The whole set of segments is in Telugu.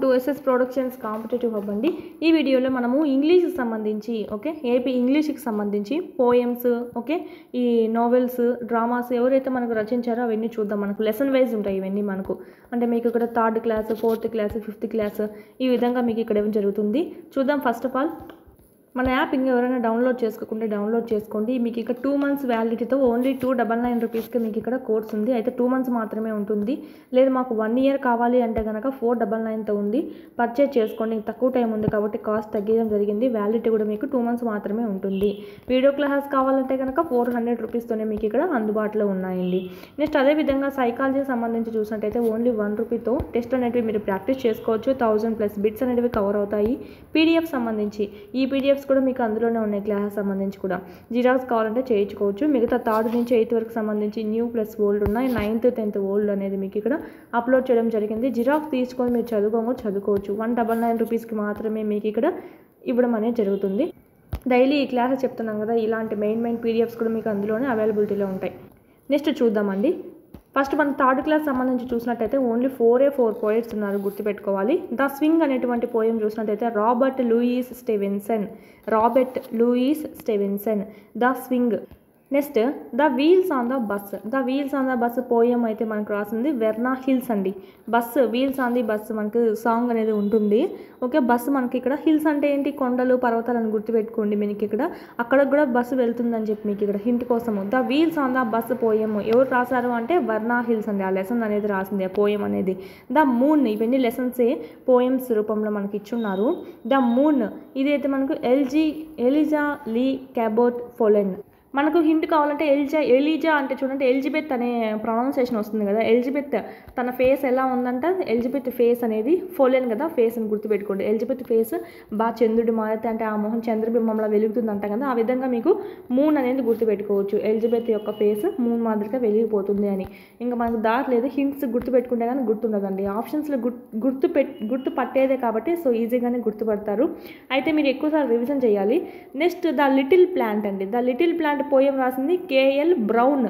to SS productions competitive hub అండి ఈ వీడియోలో మనము ఇంగ్లీష్కి సంబంధించి ఓకే ఏపీ ఇంగ్లీష్కి సంబంధించి పోయమ్స్ ఓకే ఈ నావెల్స్ డ్రామాస్ ఎవరైతే మనకు రచించారో అవన్నీ చూద్దాం మనకు లెసన్ వైజ్ ఉంటాయి ఇవన్నీ మనకు అంటే మీకు ఇక్కడ third class fourth class fifth class ఈ విధంగా మీకు ఇక్కడ ఏం జరుగుతుంది చూద్దాం ఫస్ట్ ఆఫ్ ఆల్ మన యాప్ ఇంకా ఎవరైనా డౌన్లోడ్ చేసుకోకుంటే డౌన్లోడ్ చేసుకోండి మీకు ఇక్కడ టూ మంత్స్ వ్యాలిడిటీతో ఓన్లీ టూ డబల్ నైన్ రూపీస్కి మీకు ఇక్కడ కోర్స్ ఉంది అయితే టూ మంత్స్ మాత్రమే ఉంటుంది లేదు మాకు వన్ ఇయర్ కావాలి అంటే కనుక ఫోర్ డబల్ నైన్తో ఉంది పర్చేజ్ చేసుకోండి తక్కువ టైం ఉంది కాబట్టి కాస్ట్ తగ్గడం జరిగింది వ్యాలిడిటీ కూడా మీకు టూ మంత్స్ మాత్రమే ఉంటుంది వీడియో క్లాసెస్ కావాలంటే కనుక ఫోర్ హండ్రెడ్ రూపీస్తోనే మీకు ఇక్కడ అందుబాటులో ఉన్నాయండి నెక్స్ట్ అదేవిధంగా సైకాలజీ సంబంధించి చూసినట్టయితే ఓన్లీ వన్ రూపీతో టెస్ట్ అనేటివి మీరు ప్రాక్టీస్ చేసుకోవచ్చు థౌజండ్ ప్లస్ బిట్స్ అనేవి కవర్ అవుతాయి పీడిఎఫ్ సంబంధించి ఈ పీడిఎఫ్స్ కూడా మీకు అందులోనే ఉన్నాయి క్లాసెస్ సంబంధించి కూడా జిరాక్స్ కావాలంటే చేయించుకోవచ్చు మిగతా థర్డ్ నుంచి ఎయిత్ వరకు సంబంధించి న్యూ ప్లస్ ఓల్డ్ ఉన్నాయి నైన్త్ టెన్త్ ఓల్డ్ అనేది మీకు ఇక్కడ అప్లోడ్ చేయడం జరిగింది జిరాక్స్ తీసుకొని మీరు చదువుకోవచ్చు చదువుకోవచ్చు వన్ డబల్ నైన్ రూపీస్కి మాత్రమే మీకు ఇక్కడ ఇవ్వడం అనేది జరుగుతుంది డైలీ ఈ క్లాసెస్ చెప్తున్నాం కదా ఇలాంటి మెయిన్ మెయిన్ పీడిఎఫ్స్ కూడా మీకు అందులోనే అవైలబిలిటీలో ఉంటాయి నెక్స్ట్ చూద్దామండి ఫస్ట్ మన థర్డ్ క్లాస్ సంబంధించి చూసినట్టయితే ఓన్లీ ఫోరే ఫోర్ పోయిట్స్ ఉన్నారు గుర్తుపెట్టుకోవాలి ద స్వింగ్ అనేటువంటి పోయం చూసినట్టయితే Robert Louis Stevenson Robert Louis Stevenson the swing next the wheels on the bus the wheels on the bus poem అయితే మనకు రాసింది వెర్నా హిల్స్ అండి bus wheels on the bus మనకు సాంగ్ అనేది ఉంటుంది ఓకే బస్సు మనకి ఇక్కడ హిల్స్ అంటే ఏంటి కొండలు పర్వతాలను గుర్తుపెట్టుకోండి మీకు ఇక్కడ అక్కడ కూడా బస్సు వెళ్తుందని చెప్పి మీకు ఇక్కడ హింట్ కోసము the wheels on the bus poem ఎవరు రాశారు అంటే వర్నా హిల్స్ అండి ఆ లెసన్ అనేది రాసింది ఆ పోయం అనేది ద మూన్ ఇవన్నీ లెసన్సే పోయమ్స్ రూపంలో మనకి ఇచ్చున్నారు ద మూన్ ఇదైతే మనకు ఎల్జీ ఎలిజా లీ క్యాబోట్ ఫోలెన్ మనకు హింట్ కావాలంటే ఎలిజా ఎలిజా అంటే చూడండి ఎలిజబెత్ అనే ప్రొనౌన్సియేషన్ వస్తుంది కదా ఎలిజబెత్ తన ఫేస్ ఎలా ఉందంటే ఎలిజబెత్ ఫేస్ అనేది ఫోలెన్ కదా ఫేస్ అని గుర్తుపెట్టుకోండి ఎలిజబెత్ ఫేస్ బాగా చంద్రుడి మారితే అంటే ఆ మొహం చంద్రబింబంలా వెలుగుతుందంట కదా ఆ విధంగా మీకు మూన్ అనేది గుర్తుపెట్టుకోవచ్చు ఎలిజబెత్ యొక్క ఫేస్ మూన్ మాదిరిగా వెలిగిపోతుంది అని ఇంకా మనకు దారి లేదు హింట్స్ గుర్తుపెట్టుకుంటే కానీ గుర్తుండదండి ఆప్షన్స్లో గుర్తు గుర్తు పెట్ గుర్తు పట్టేదే కాబట్టి సో ఈజీగానే గుర్తుపడతారు అయితే మీరు ఎక్కువసార్లు రివిజన్ చేయాలి నెక్స్ట్ ద లిటిల్ ప్లాంట్ అండి ద లిటిల్ ప్లాంట్ పోయం రాసింది కేఎల్ బ్రౌన్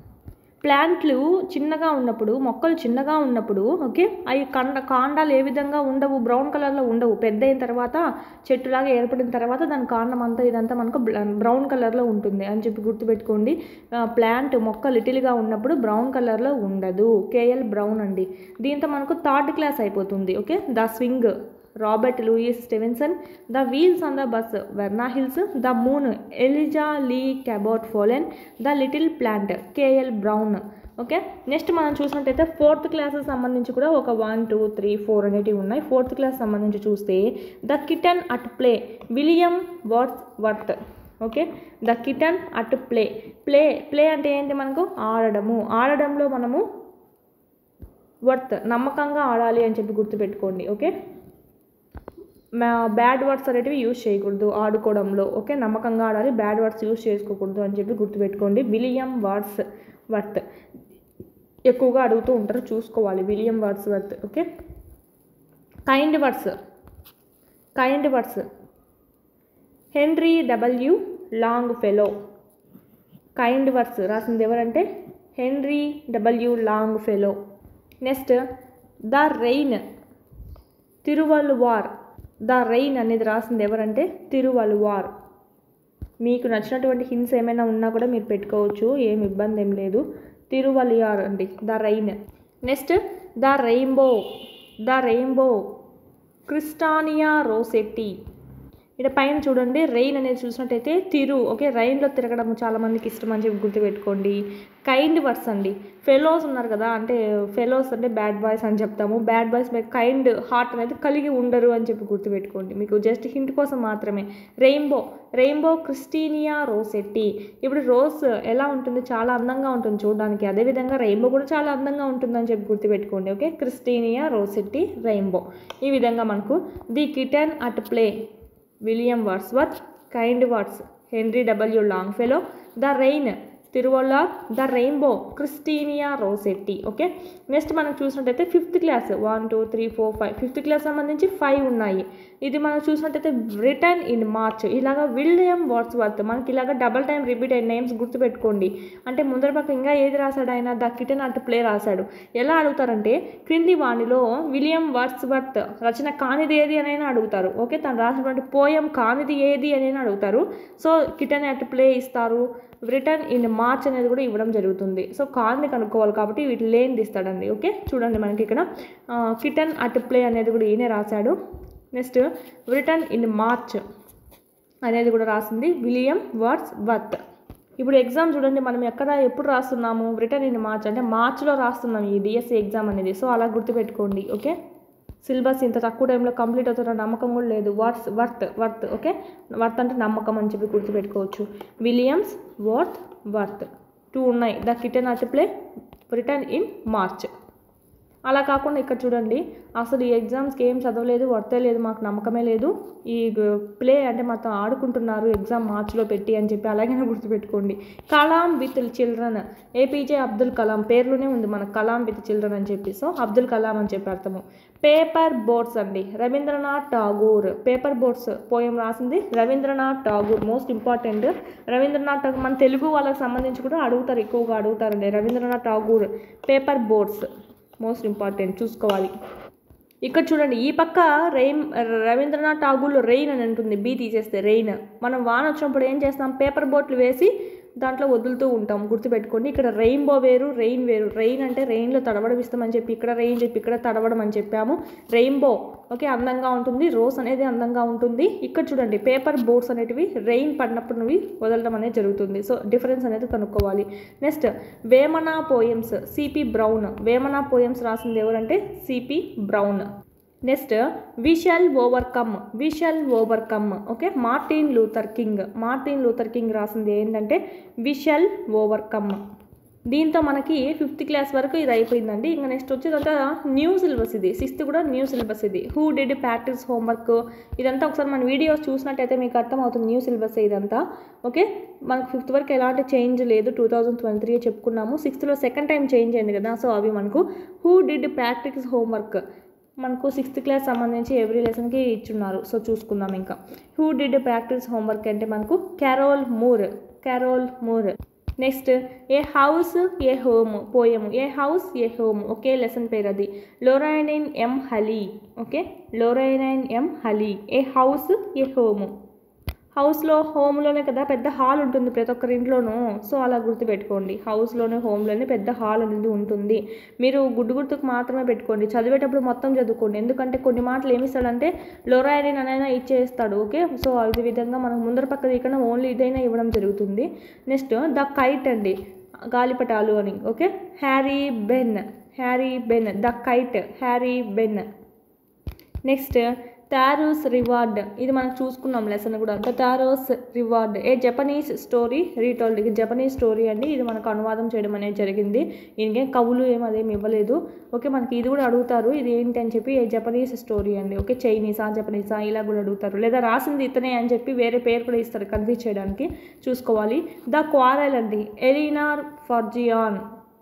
ప్లాంట్లు చిన్నగా ఉన్నప్పుడు మొక్కలు చిన్నగా ఉన్నప్పుడు ఓకే అవి కండ కాండాలు ఏ విధంగా ఉండవు బ్రౌన్ కలర్లో ఉండవు పెద్ద అయిన తర్వాత చెట్టులాగా ఏర్పడిన తర్వాత దాని కాండం అంతా ఇదంతా మనకు బ్రౌన్ కలర్లో ఉంటుంది అని చెప్పి గుర్తుపెట్టుకోండి ప్లాంట్ మొక్క లిటిల్గా ఉన్నప్పుడు బ్రౌన్ కలర్లో ఉండదు కేఎల్ బ్రౌన్ అండి దీంతో మనకు థర్డ్ క్లాస్ అయిపోతుంది okay the swing Robert Louis Stevenson the wheels on the bus Verna Hills the moon Eliza Lee Cabot Follen the little plant KL Brown okay next మనం చూసినట్టయితే ఫోర్త్ క్లాస్ సంబంధించి కూడా ఒక వన్ టూ త్రీ ఫోర్ అనేటివి ఉన్నాయి ఫోర్త్ క్లాస్ సంబంధించి చూస్తే the kitten at play William worth worth okay the kitten at play play play అంటే ఏంటి మనకు ఆడడము ఆడడంలో మనము వర్త్ నమ్మకంగా ఆడాలి అని చెప్పి గుర్తుపెట్టుకోండి ఓకే బ్యాడ్ వర్డ్స్ అనేటివి యూజ్ చేయకూడదు ఆడుకోవడంలో ఓకే నమ్మకంగా ఆడాలి బ్యాడ్ వర్డ్స్ యూజ్ చేసుకోకూడదు అని చెప్పి గుర్తుపెట్టుకోండి విలియం వర్డ్స్ వర్త్ ఎక్కువగా అడుగుతూ ఉంటారు చూసుకోవాలి William Wordsworth okay kind words kind words Henry W Longfellow kind words రాసింది ఎవరంటే Henry W Longfellow next the rain Thiruvalluvar the rain అనేది రాసింది ఎవరంటే తిరువల్వార్ మీకు నచ్చినటువంటి హింట్స్ ఏమైనా ఉన్నా కూడా మీరు పెట్టుకోవచ్చు ఏం ఇబ్బంది ఏం లేదు తిరువలియార్ అండి the rain next the rainbow the rainbow Christina Rossetti ఇక్కడ పైన చూడండి రెయిన్ అనేది చూసినట్టయితే తిరు ఓకే రైన్లో తిరగడం చాలా మందికి ఇష్టం అని చెప్పి గుర్తుపెట్టుకోండి కైండ్ వర్డ్స్ అండి ఫెలోస్ ఉన్నారు కదా అంటే ఫెలోస్ అంటే బ్యాడ్ బాయ్స్ అని చెప్తాము bad boys by kind heart అనేది కలిగి ఉండరు అని చెప్పి గుర్తుపెట్టుకోండి మీకు జస్ట్ హింట్ కోసం మాత్రమే రెయిన్బో రెయిన్బో క్రిస్టీనియా రోసెట్టి ఇప్పుడు రోజ్ ఎలా ఉంటుంది చాలా అందంగా ఉంటుంది చూడడానికి అదేవిధంగా రెయిన్బో కూడా చాలా అందంగా ఉంటుందని చెప్పి గుర్తుపెట్టుకోండి ఓకే క్రిస్టీనియా రోసెట్టి రెయిన్బో ఈ విధంగా మనకు the kitten at play William Wordsworth kind words Henry W Longfellow the rain Thiruvalluvar the rainbow Christina Rossetti okay next మనం చూసినట్టయితే fifth class one two three four five fifth class సంబంధించి ఫైవ్ ఉన్నాయి ఇది మనం చూసినట్టయితే రిటర్న్ ఇన్ మార్చ్ ఇలాగ విలియం వాట్స్ వర్త్ మనకి ఇలాగ డబల్ టైం రిపీట్ అయిన నేమ్స్ గుర్తుపెట్టుకోండి అంటే ముందర పక్క ఇంకా ఏది రాశాడు ఆయన ద కిటన్ అట్ ప్లే రాశాడు ఎలా అడుగుతారంటే క్రింది వాణిలో విలియం వాట్స్ వర్త్ రచన కానిది ఏది అని అయినా అడుగుతారు ఓకే తను రాసినటువంటి పోయం కానిది ఏది అని అయినా అడుగుతారు సో కిటన్ అట్ ప్లే ఇస్తారు రిటర్న్ ఇన్ మార్చ్ అనేది కూడా ఇవ్వడం జరుగుతుంది సో కాల్ని కనుక్కోవాలి కాబట్టి వీటి లేనిది ఇస్తాడండి ఓకే చూడండి మనకి ఇక్కడ కిటన్ అట్ ప్లే అనేది కూడా ఈయనే రాశాడు నెక్స్ట్ రిటర్న్ ఇన్ మార్చ్ అనేది కూడా రాసింది విలియం వాట్స్ వర్త్ ఇప్పుడు ఎగ్జామ్ చూడండి మనం ఎక్కడ ఎప్పుడు రాస్తున్నాము రిటర్న్ ఇన్ మార్చ్ అంటే మార్చ్లో రాస్తున్నాం ఈ డిఎస్సి ఎగ్జామ్ అనేది సో అలా గుర్తుపెట్టుకోండి ఓకే సిలబస్ ఇంత తక్కువ టైంలో కంప్లీట్ అవుతున్న నమ్మకం కూడా లేదు worth worth worth okay worth అంటే నమ్మకం అని చెప్పి గుర్తుపెట్టుకోవచ్చు విలియమ్స్ వర్త్ వర్త్ టూ ఉన్నాయి the kitten at play return in March అలా కాకుండా ఇక్కడ చూడండి అసలు ఈ ఎగ్జామ్స్కి ఏం చదవలేదు వర్తే లేదు మాకు నమ్మకమే లేదు ఈ ప్లే అంటే మాతో ఆడుకుంటున్నారు ఎగ్జామ్ మార్చ్లో పెట్టి అని చెప్పి అలాగే గుర్తుపెట్టుకోండి Kalam with children APJ Abdul Kalam పేర్లోనే ఉంది మన కలాం విత్ చిల్డ్రన్ అని చెప్పి సో అబ్దుల్ కలాం అని చెప్పి అర్థము పేపర్ బోర్డ్స్ అండి Rabindranath Tagore paper boards poem రాసింది రవీంద్రనాథ్ ఠాగూర్ మోస్ట్ ఇంపార్టెంట్ రవీంద్రనాథ్ ఠాగూర్ మన తెలుగు వాళ్ళకి సంబంధించి కూడా అడుగుతారు ఎక్కువగా అడుగుతారండి Rabindranath Tagore paper boards most important చూసుకోవాలి ఇక్కడ చూడండి ఈ పక్క రెయిన్ రవీంద్రనాథ్ ఠాగూర్లో రెయిన్ అని ఉంటుంది బీ తీసేస్తే రెయిన్ మనం వాన వచ్చినప్పుడు ఏం చేస్తాం పేపర్ బోట్లు వేసి దాంట్లో వదులుతూ ఉంటాం గుర్తుపెట్టుకోండి ఇక్కడ రెయిన్బో వేరు రెయిన్ వేరు రెయిన్ అంటే రెయిన్లో తడవడం ఇస్తామని చెప్పి ఇక్కడ రెయిన్ చెప్పి ఇక్కడ తడవడం అని చెప్పాము రెయిన్బో ఓకే అందంగా ఉంటుంది రోజ్ అనేది అందంగా ఉంటుంది ఇక్కడ చూడండి పేపర్ బోర్డ్స్ అనేటివి రెయిన్ పడినప్పుడు నువ్వు వదలడం అనేది జరుగుతుంది సో డిఫరెన్స్ అనేది కనుక్కోవాలి next Vemana poems CP Brown Vemana poems రాసింది ఎవరంటే CP Brown next we shall overcome we shall overcome okay Martin Luther King Martin Luther King రాసింది ఏంటంటే వి షల్ ఓవర్కమ్ దీంతో మనకి ఫిఫ్త్ క్లాస్ వరకు ఇది అయిపోయిందండి ఇంకా నెక్స్ట్ వచ్చేదంతా న్యూ సిలబస్ ఇది సిక్స్త్ కూడా న్యూ సిలబస్ ఇది హూ డిడ్ ప్రాక్టీస్ హోంవర్క్ ఇదంతా ఒకసారి మన వీడియోస్ చూసినట్టయితే మీకు అర్థమవుతుంది న్యూ సిలబస్ ఇదంతా ఓకే మనకు ఫిఫ్త్ వరకు ఎలాంటి చేంజ్ లేదు టూ థౌజండ్ ట్వంటీ త్రీ చెప్పుకున్నాము సిక్స్త్లో సెకండ్ టైం చేంజ్ అయింది కదా సో అవి మనకు హూ డిడ్ ప్రాక్టీస్ హోంవర్క్ మనకు సిక్స్త్ క్లాస్ సంబంధించి ఎవ్రీ లెసన్కి ఇచ్చున్నారు సో చూసుకుందాం ఇంకా హూ డిడ్ ప్రాక్టీస్ హోంవర్క్ అంటే మనకు Carol Moore Carol Moore next a house a home poem a house a home ఒకే లెసన్ పేరు అది Lorraine M Halli okay Lorraine M Halli a house a home హౌస్లో హోమ్లోనే కదా పెద్ద హాల్ ఉంటుంది ప్రతి ఒక్కరి ఇంట్లోనూ సో అలా గుర్తుపెట్టుకోండి హౌస్లోనే హోమ్లోనే పెద్ద హాల్ అనేది ఉంటుంది మీరు గుడ్డు గుర్తుకు మాత్రమే పెట్టుకోండి చదివేటప్పుడు మొత్తం చదువుకోండి ఎందుకంటే కొన్ని మాటలు ఏమి ఇస్తాడంటే లోరాయనిన్ అనైనా ఇచ్చేస్తాడు ఓకే సో అదే విధంగా మనకు ముందర పక్క ఇక్కడ ఓన్లీ ఇదైనా ఇవ్వడం జరుగుతుంది నెక్స్ట్ ద కైట్ అండి గాలిపటాలు అని okay Harry Behn Harry Behn the kite Harry Behn next Taro's reward ఇది మనం చూసుకున్నాం లెసన్ కూడా the Taro's reward a Japanese story retold ఇది జపనీస్ స్టోరీ అండి ఇది మనకు అనువాదం చేయడం అనేది జరిగింది ఇంకేం కవులు ఏం అదేమి ఇవ్వలేదు ఓకే మనకి ఇది కూడా అడుగుతారు ఇది ఏంటి అని చెప్పి ఏ జపనీస్ స్టోరీ అండి ఓకే చైనీసా జపనీసా ఇలా కూడా అడుగుతారు లేదా రాసింది ఇతనే అని చెప్పి వేరే పేరు కూడా ఇస్తారు కన్ఫ్యూజ్ చేయడానికి చూసుకోవాలి ద క్వారెల్ అండి Eleanor Farjeon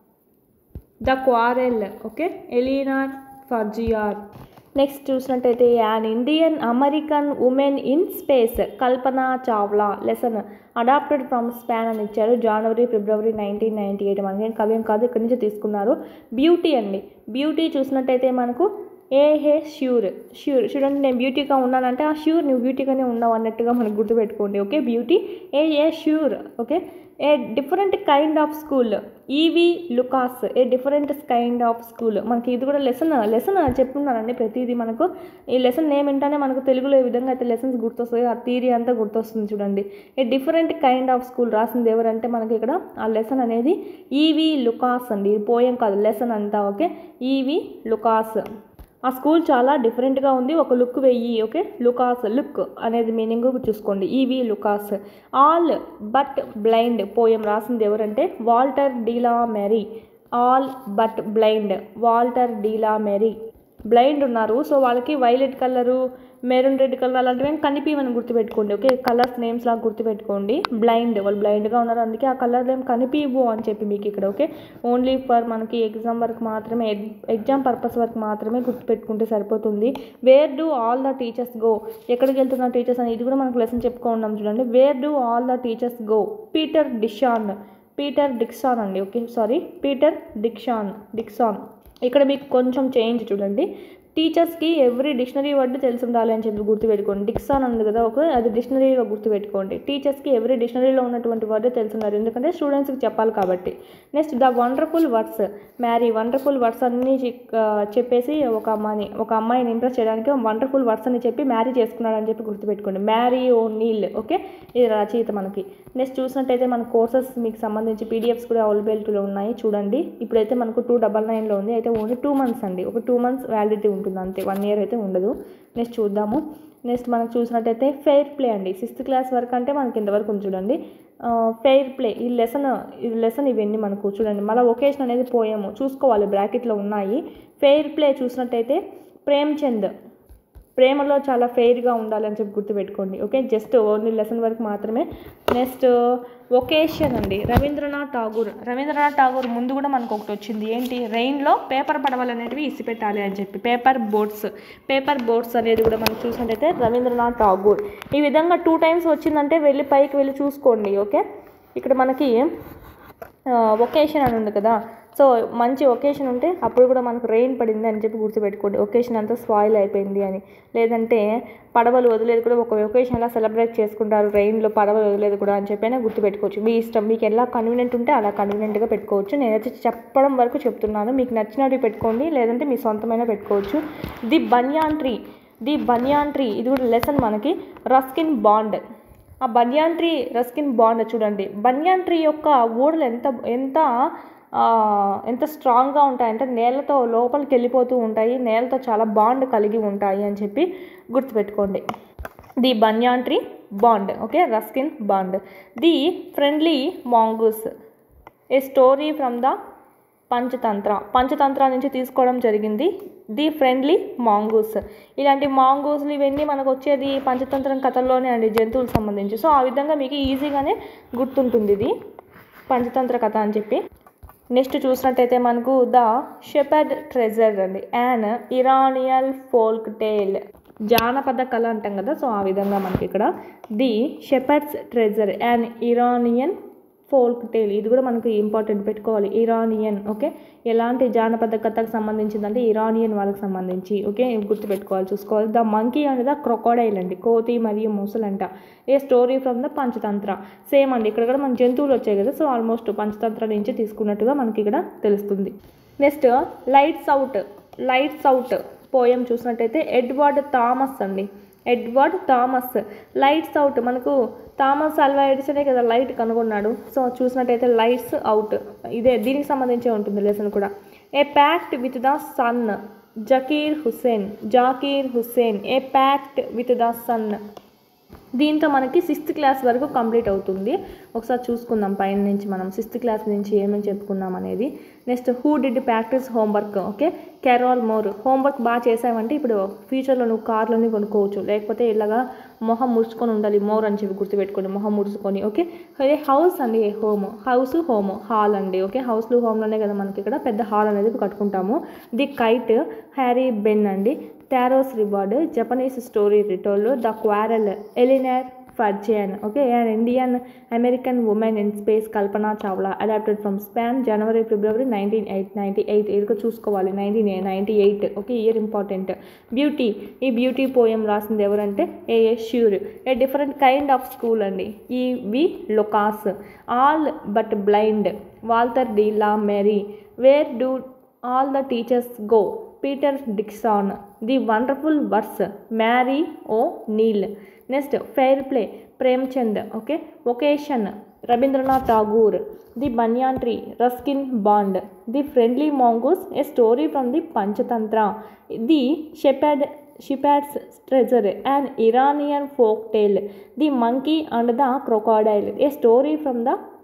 the quarrel okay Eleanor Farjeon next చూసినట్టయితే an Indian American women in space Kalpana Chawla lesson adapted from span అని ఇచ్చారు January February nineteen ninety eight మనకి కవ్యం కాదు ఇక్కడి నుంచి తీసుకున్నారు బ్యూటీ అండి బ్యూటీ చూసినట్టయితే మనకు ఏ హే ష్యూర్ ష్యూర్ చూడండి నేను బ్యూటీగా ఉన్నానంటే ఆ ష్యూర్ నువ్వు బ్యూటీగానే ఉన్నావు అన్నట్టుగా మనకు గుర్తుపెట్టుకోండి okay beauty E Yeh Shure okay a different kind of school E V Lucas a different kind of school మనకి ఇది కూడా లెసన్ లెసన్ చెప్తున్నానండి ప్రతిదీ మనకు ఈ లెసన్ నేమ్ ఏంటనే మనకు తెలుగులో ఏ విధంగా అయితే లెసన్స్ గుర్తొస్తాయి ఆ థీరీ అంతా గుర్తొస్తుంది చూడండి a different kind of school రాసింది ఎవరంటే మనకి ఇక్కడ ఆ లెసన్ అనేది ఈవి లుకాస్ అండి ఇది పోయం కాదు లెసన్ అంతా ఓకే ఈవి లుకాస్ ఆ స్కూల్ చాలా డిఫరెంట్గా ఉంది ఒక లుక్ వెయ్యి ఓకే లుకాస్ లుక్ అనేది మీనింగ్ చూసుకోండి E V Lucas all but blind poem రాసింది ఎవరంటే Walter de la Mare all but blind Walter de la Mare blind ఉన్నారు సో వాళ్ళకి violet colour maroon red colour అలాంటివి ఏం కనిపించమని గుర్తుపెట్టుకోండి ఓకే కలర్స్ నేమ్స్ లాగా గుర్తుపెట్టుకోండి బ్లైండ్ వాళ్ళు బ్లైండ్గా ఉన్నారు అందుకే ఆ కలర్ ఏం కనిపించవు అని చెప్పి మీకు ఇక్కడ ఓకే ఓన్లీ ఫర్ మనకి ఎగ్జామ్ వరకు మాత్రమే ఎగ్జామ్ పర్పస్ వరకు మాత్రమే గుర్తుపెట్టుకుంటే సరిపోతుంది where do all the teachers go ఎక్కడికి వెళ్తున్న టీచర్స్ అని ఇది కూడా మనకు లెసన్ చెప్పుకున్నాం చూడండి where do all the teachers go Peter Dixon Peter Dixon అండి okay sorry Peter Dixon Dixon ఇక్కడ మీకు కొంచెం చేంజ్ చూడండి టీచర్స్కి ఎవ్రీ డిక్షనరీ వర్డ్ తెలిసి ఉండాలి అని చెప్పి గుర్తుపెట్టుకోండి డిక్సాన్ ఉంది కదా ఒక అది డిక్షనరీలో గుర్తుపెట్టుకోండి టీచర్స్కి ఎవ్రీ డిక్షనరీలో ఉన్నటువంటి వర్డ్ తెలిసి ఉండాలి ఎందుకంటే స్టూడెంట్స్కి చెప్పాలి కాబట్టి next the wonderful words Mary wonderful words అన్నీ చె- ఆ, చెప్పేసి ఒక అమ్మాయిని ఒక అమ్మాయిని ఇంప్రెస్ చేయడానికి వండర్ఫుల్ వర్డ్స్ అని చెప్పి మ్యారీ చేసుకున్నాడు అని చెప్పి గుర్తుపెట్టుకోండి మ్యారీ ఓ నీల్ ఓకే ఇది రచయిత మనకి నెక్స్ట్ చూసినట్టయితే మన కోర్సెస్ మీకు సంబంధించి పీడిఎఫ్స్ కూడా అవైలబిలిటీలో ఉన్నాయి చూడండి ఇప్పుడైతే మనకు టూ డబల్ నైన్లో ఉంది అయితే ఓన్లీ టూ మంత్స్ అండి ఒక టూ మంత్స్ వ్యాలిడిటీ ఉంటుంది అంతే వన్ ఇయర్ అయితే ఉండదు నెక్స్ట్ చూద్దాము నెక్స్ట్ మనకు చూసినట్టయితే ఫెయిర్ ప్లే అండి సిక్స్త్ క్లాస్ వరకు అంటే మనకి ఇంతవరకు ఉంది చూడండి ఫెయిర్ ప్లే ఈ లెసన్ ఈ లెసన్ ఇవన్నీ మనకు చూడండి మళ్ళీ ఒకేషన్ అనేది పోయాము చూసుకోవాలి బ్రాకెట్లో ఉన్నాయి ఫెయిర్ ప్లే చూసినట్టయితే ప్రేమ్చంద్ ప్రేమలో చాలా ఫెయిర్గా ఉండాలని చెప్పి గుర్తుపెట్టుకోండి ఓకే జస్ట్ ఓన్లీ లెసన్ వరకు మాత్రమే నెక్స్ట్ ఒకేషన్ అండి రవీంద్రనాథ్ ఠాగూర్ రవీంద్రనాథ్ ఠాగూర్ ముందు కూడా మనకు ఒకటి వచ్చింది ఏంటి రెయిన్లో పేపర్ పడవలు అనేటివి ఇసి పెట్టాలి అని చెప్పి పేపర్ బోట్స్ పేపర్ బోట్స్ అనేది కూడా మనం చూసినట్టయితే రవీంద్రనాథ్ ఠాగూర్ ఈ విధంగా టూ టైమ్స్ వచ్చిందంటే వెళ్ళి పైకి వెళ్ళి చూసుకోండి ఓకే ఇక్కడ మనకి ఒకేషన్ అని ఉంది కదా సో మంచి ఒకేషన్ ఉంటే అప్పుడు కూడా మనకు రెయిన్ పడింది అని చెప్పి గుర్తుపెట్టుకోండి ఒకేషన్ అంతా స్పాయిల్ అయిపోయింది అని లేదంటే పడవలు వదిలేదు కూడా ఒక ఒకేషన్లా సెలబ్రేట్ చేసుకుంటారు రెయిన్లో పడవలు వదిలేదు కూడా అని చెప్పి అయినా గుర్తుపెట్టుకోవచ్చు మీ ఇష్టం మీకు ఎలా కన్వీనియంట్ ఉంటే అలా కన్వీనియంట్గా పెట్టుకోవచ్చు నేనైతే చెప్పడం వరకు చెప్తున్నాను మీకు నచ్చినవి పెట్టుకోండి లేదంటే మీ సొంతమైన పెట్టుకోవచ్చు the banyan tree the banyan tree ఇది కూడా లెసన్ మనకి రస్కిన్ బాండ్ ఆ బనియాన్ ట్రీ రస్కిన్ బాండ్ చూడండి బనియాన్ ట్రీ యొక్క ఊడలు ఎంత ఎంత ఆ, ఎంత స్ట్రాంగ్గా ఉంటాయంటే నేలతో లోపలికి వెళ్ళిపోతూ ఉంటాయి నేలతో చాలా బాండ్ కలిగి ఉంటాయి అని చెప్పి గుర్తుపెట్టుకోండి the banyan tree Bond okay Ruskin Bond the friendly mongoose a story from the Panchatantra Panchatantra నుంచి తీసుకోవడం జరిగింది ది ఫ్రెండ్లీ మాంగూస్ ఇలాంటి మాంగూస్లు ఇవన్నీ మనకు వచ్చేది పంచతంత్రం కథల్లోనే అండి జంతువులకు సంబంధించి సో ఆ విధంగా మీకు ఈజీగానే గుర్తుంటుంది ఇది పంచతంత్ర కథ అని చెప్పి నెక్స్ట్ చూసినట్టయితే మనకు ద షెపర్డ్ ట్రెజర్ అండి యాన్ ఇరానియల్ ఫోల్క్ టేల్ జానపద కళ అంటాం కదా సో ఆ విధంగా మనకి ఇక్కడ the shepherd's treasure an Iranian folk tale ఇది కూడా మనకి ఇంపార్టెంట్ పెట్టుకోవాలి ఇరానియన్ ఓకే ఎలాంటి జానపద కథకు సంబంధించిందంటే ఇరానియన్ వాళ్ళకి సంబంధించి ఓకే గుర్తుపెట్టుకోవాలి చూసుకోవాలి ద మంకీ అనేది ద క్రొకోడైల్ అండి కోతి మరియు ముసలంట a story from the Panchatantra same అండి ఇక్కడ కూడా మన జంతువులు వచ్చాయి కదా సో ఆల్మోస్ట్ పంచతంత్ర నుంచి తీసుకున్నట్టుగా మనకి ఇక్కడ తెలుస్తుంది next lights out lights out poem చూసినట్టయితే ఎడ్వర్డ్ థామస్ అండి ఎడ్వర్డ్ థామస్ లైట్స్ అవుట్ మనకు థామస్ అల్వా ఎడిసనే కదా లైట్ కనుగొన్నాడు సో చూసినట్టయితే లైట్స్ అవుట్ ఇదే దీనికి సంబంధించే ఉంటుంది లెసన్ కూడా a pact with the sun Zakir Hussain Zakir Hussain a pact with the sun దీంతో మనకి సిక్స్త్ క్లాస్ వరకు కంప్లీట్ అవుతుంది ఒకసారి చూసుకుందాం పైన నుంచి మనం సిక్స్త్ క్లాస్ నుంచి ఏమేమి చెప్పుకున్నాం అనేది next who did practice homework okay Carol Moore homework బాగా చేసావంటే ఇప్పుడు ఫ్యూచర్లో నువ్వు కార్లని కొనుక్కోవచ్చు లేకపోతే ఇలాగా మొహం ముడుచుకొని ఉండాలి మోర్ అని చెప్పి గుర్తుపెట్టుకోండి మొహం ముడుచుకొని ఓకే అదే హౌస్ అండి హోమ్ హౌస్ హోమ్ హాల్ అండి ఓకే హౌస్లు హోమ్లోనే కదా మనకి ఇక్కడ పెద్ద హాల్ అనేది కట్టుకుంటాము ది కైట్ హ్యారీ బెన్ అండి Taro's reward Japanese story retold the quarrel Eleanor Farjeon okay and Indian American women in space Kalpana Chawla adapted from span January February nineteen eight ninety eight ఇదిగో చూసుకోవాలి nineteen ninety eight okay year important beauty ఈ బ్యూటీ పోయం రాసింది ఎవరంటే E Shure a different kind of school అండి E V Lucas all but blind Walter de la Mare where do all the teachers go Peter Dixon the wonderful words Mary O'Neill next fair play Premchand okay occasion Rabindranath Tagore the banyan tree Ruskin Bond the friendly mongoose a story from the Panchatantra the shepherd shepherd's treasure and Iranian folk tale the monkey and the crocodile a story from the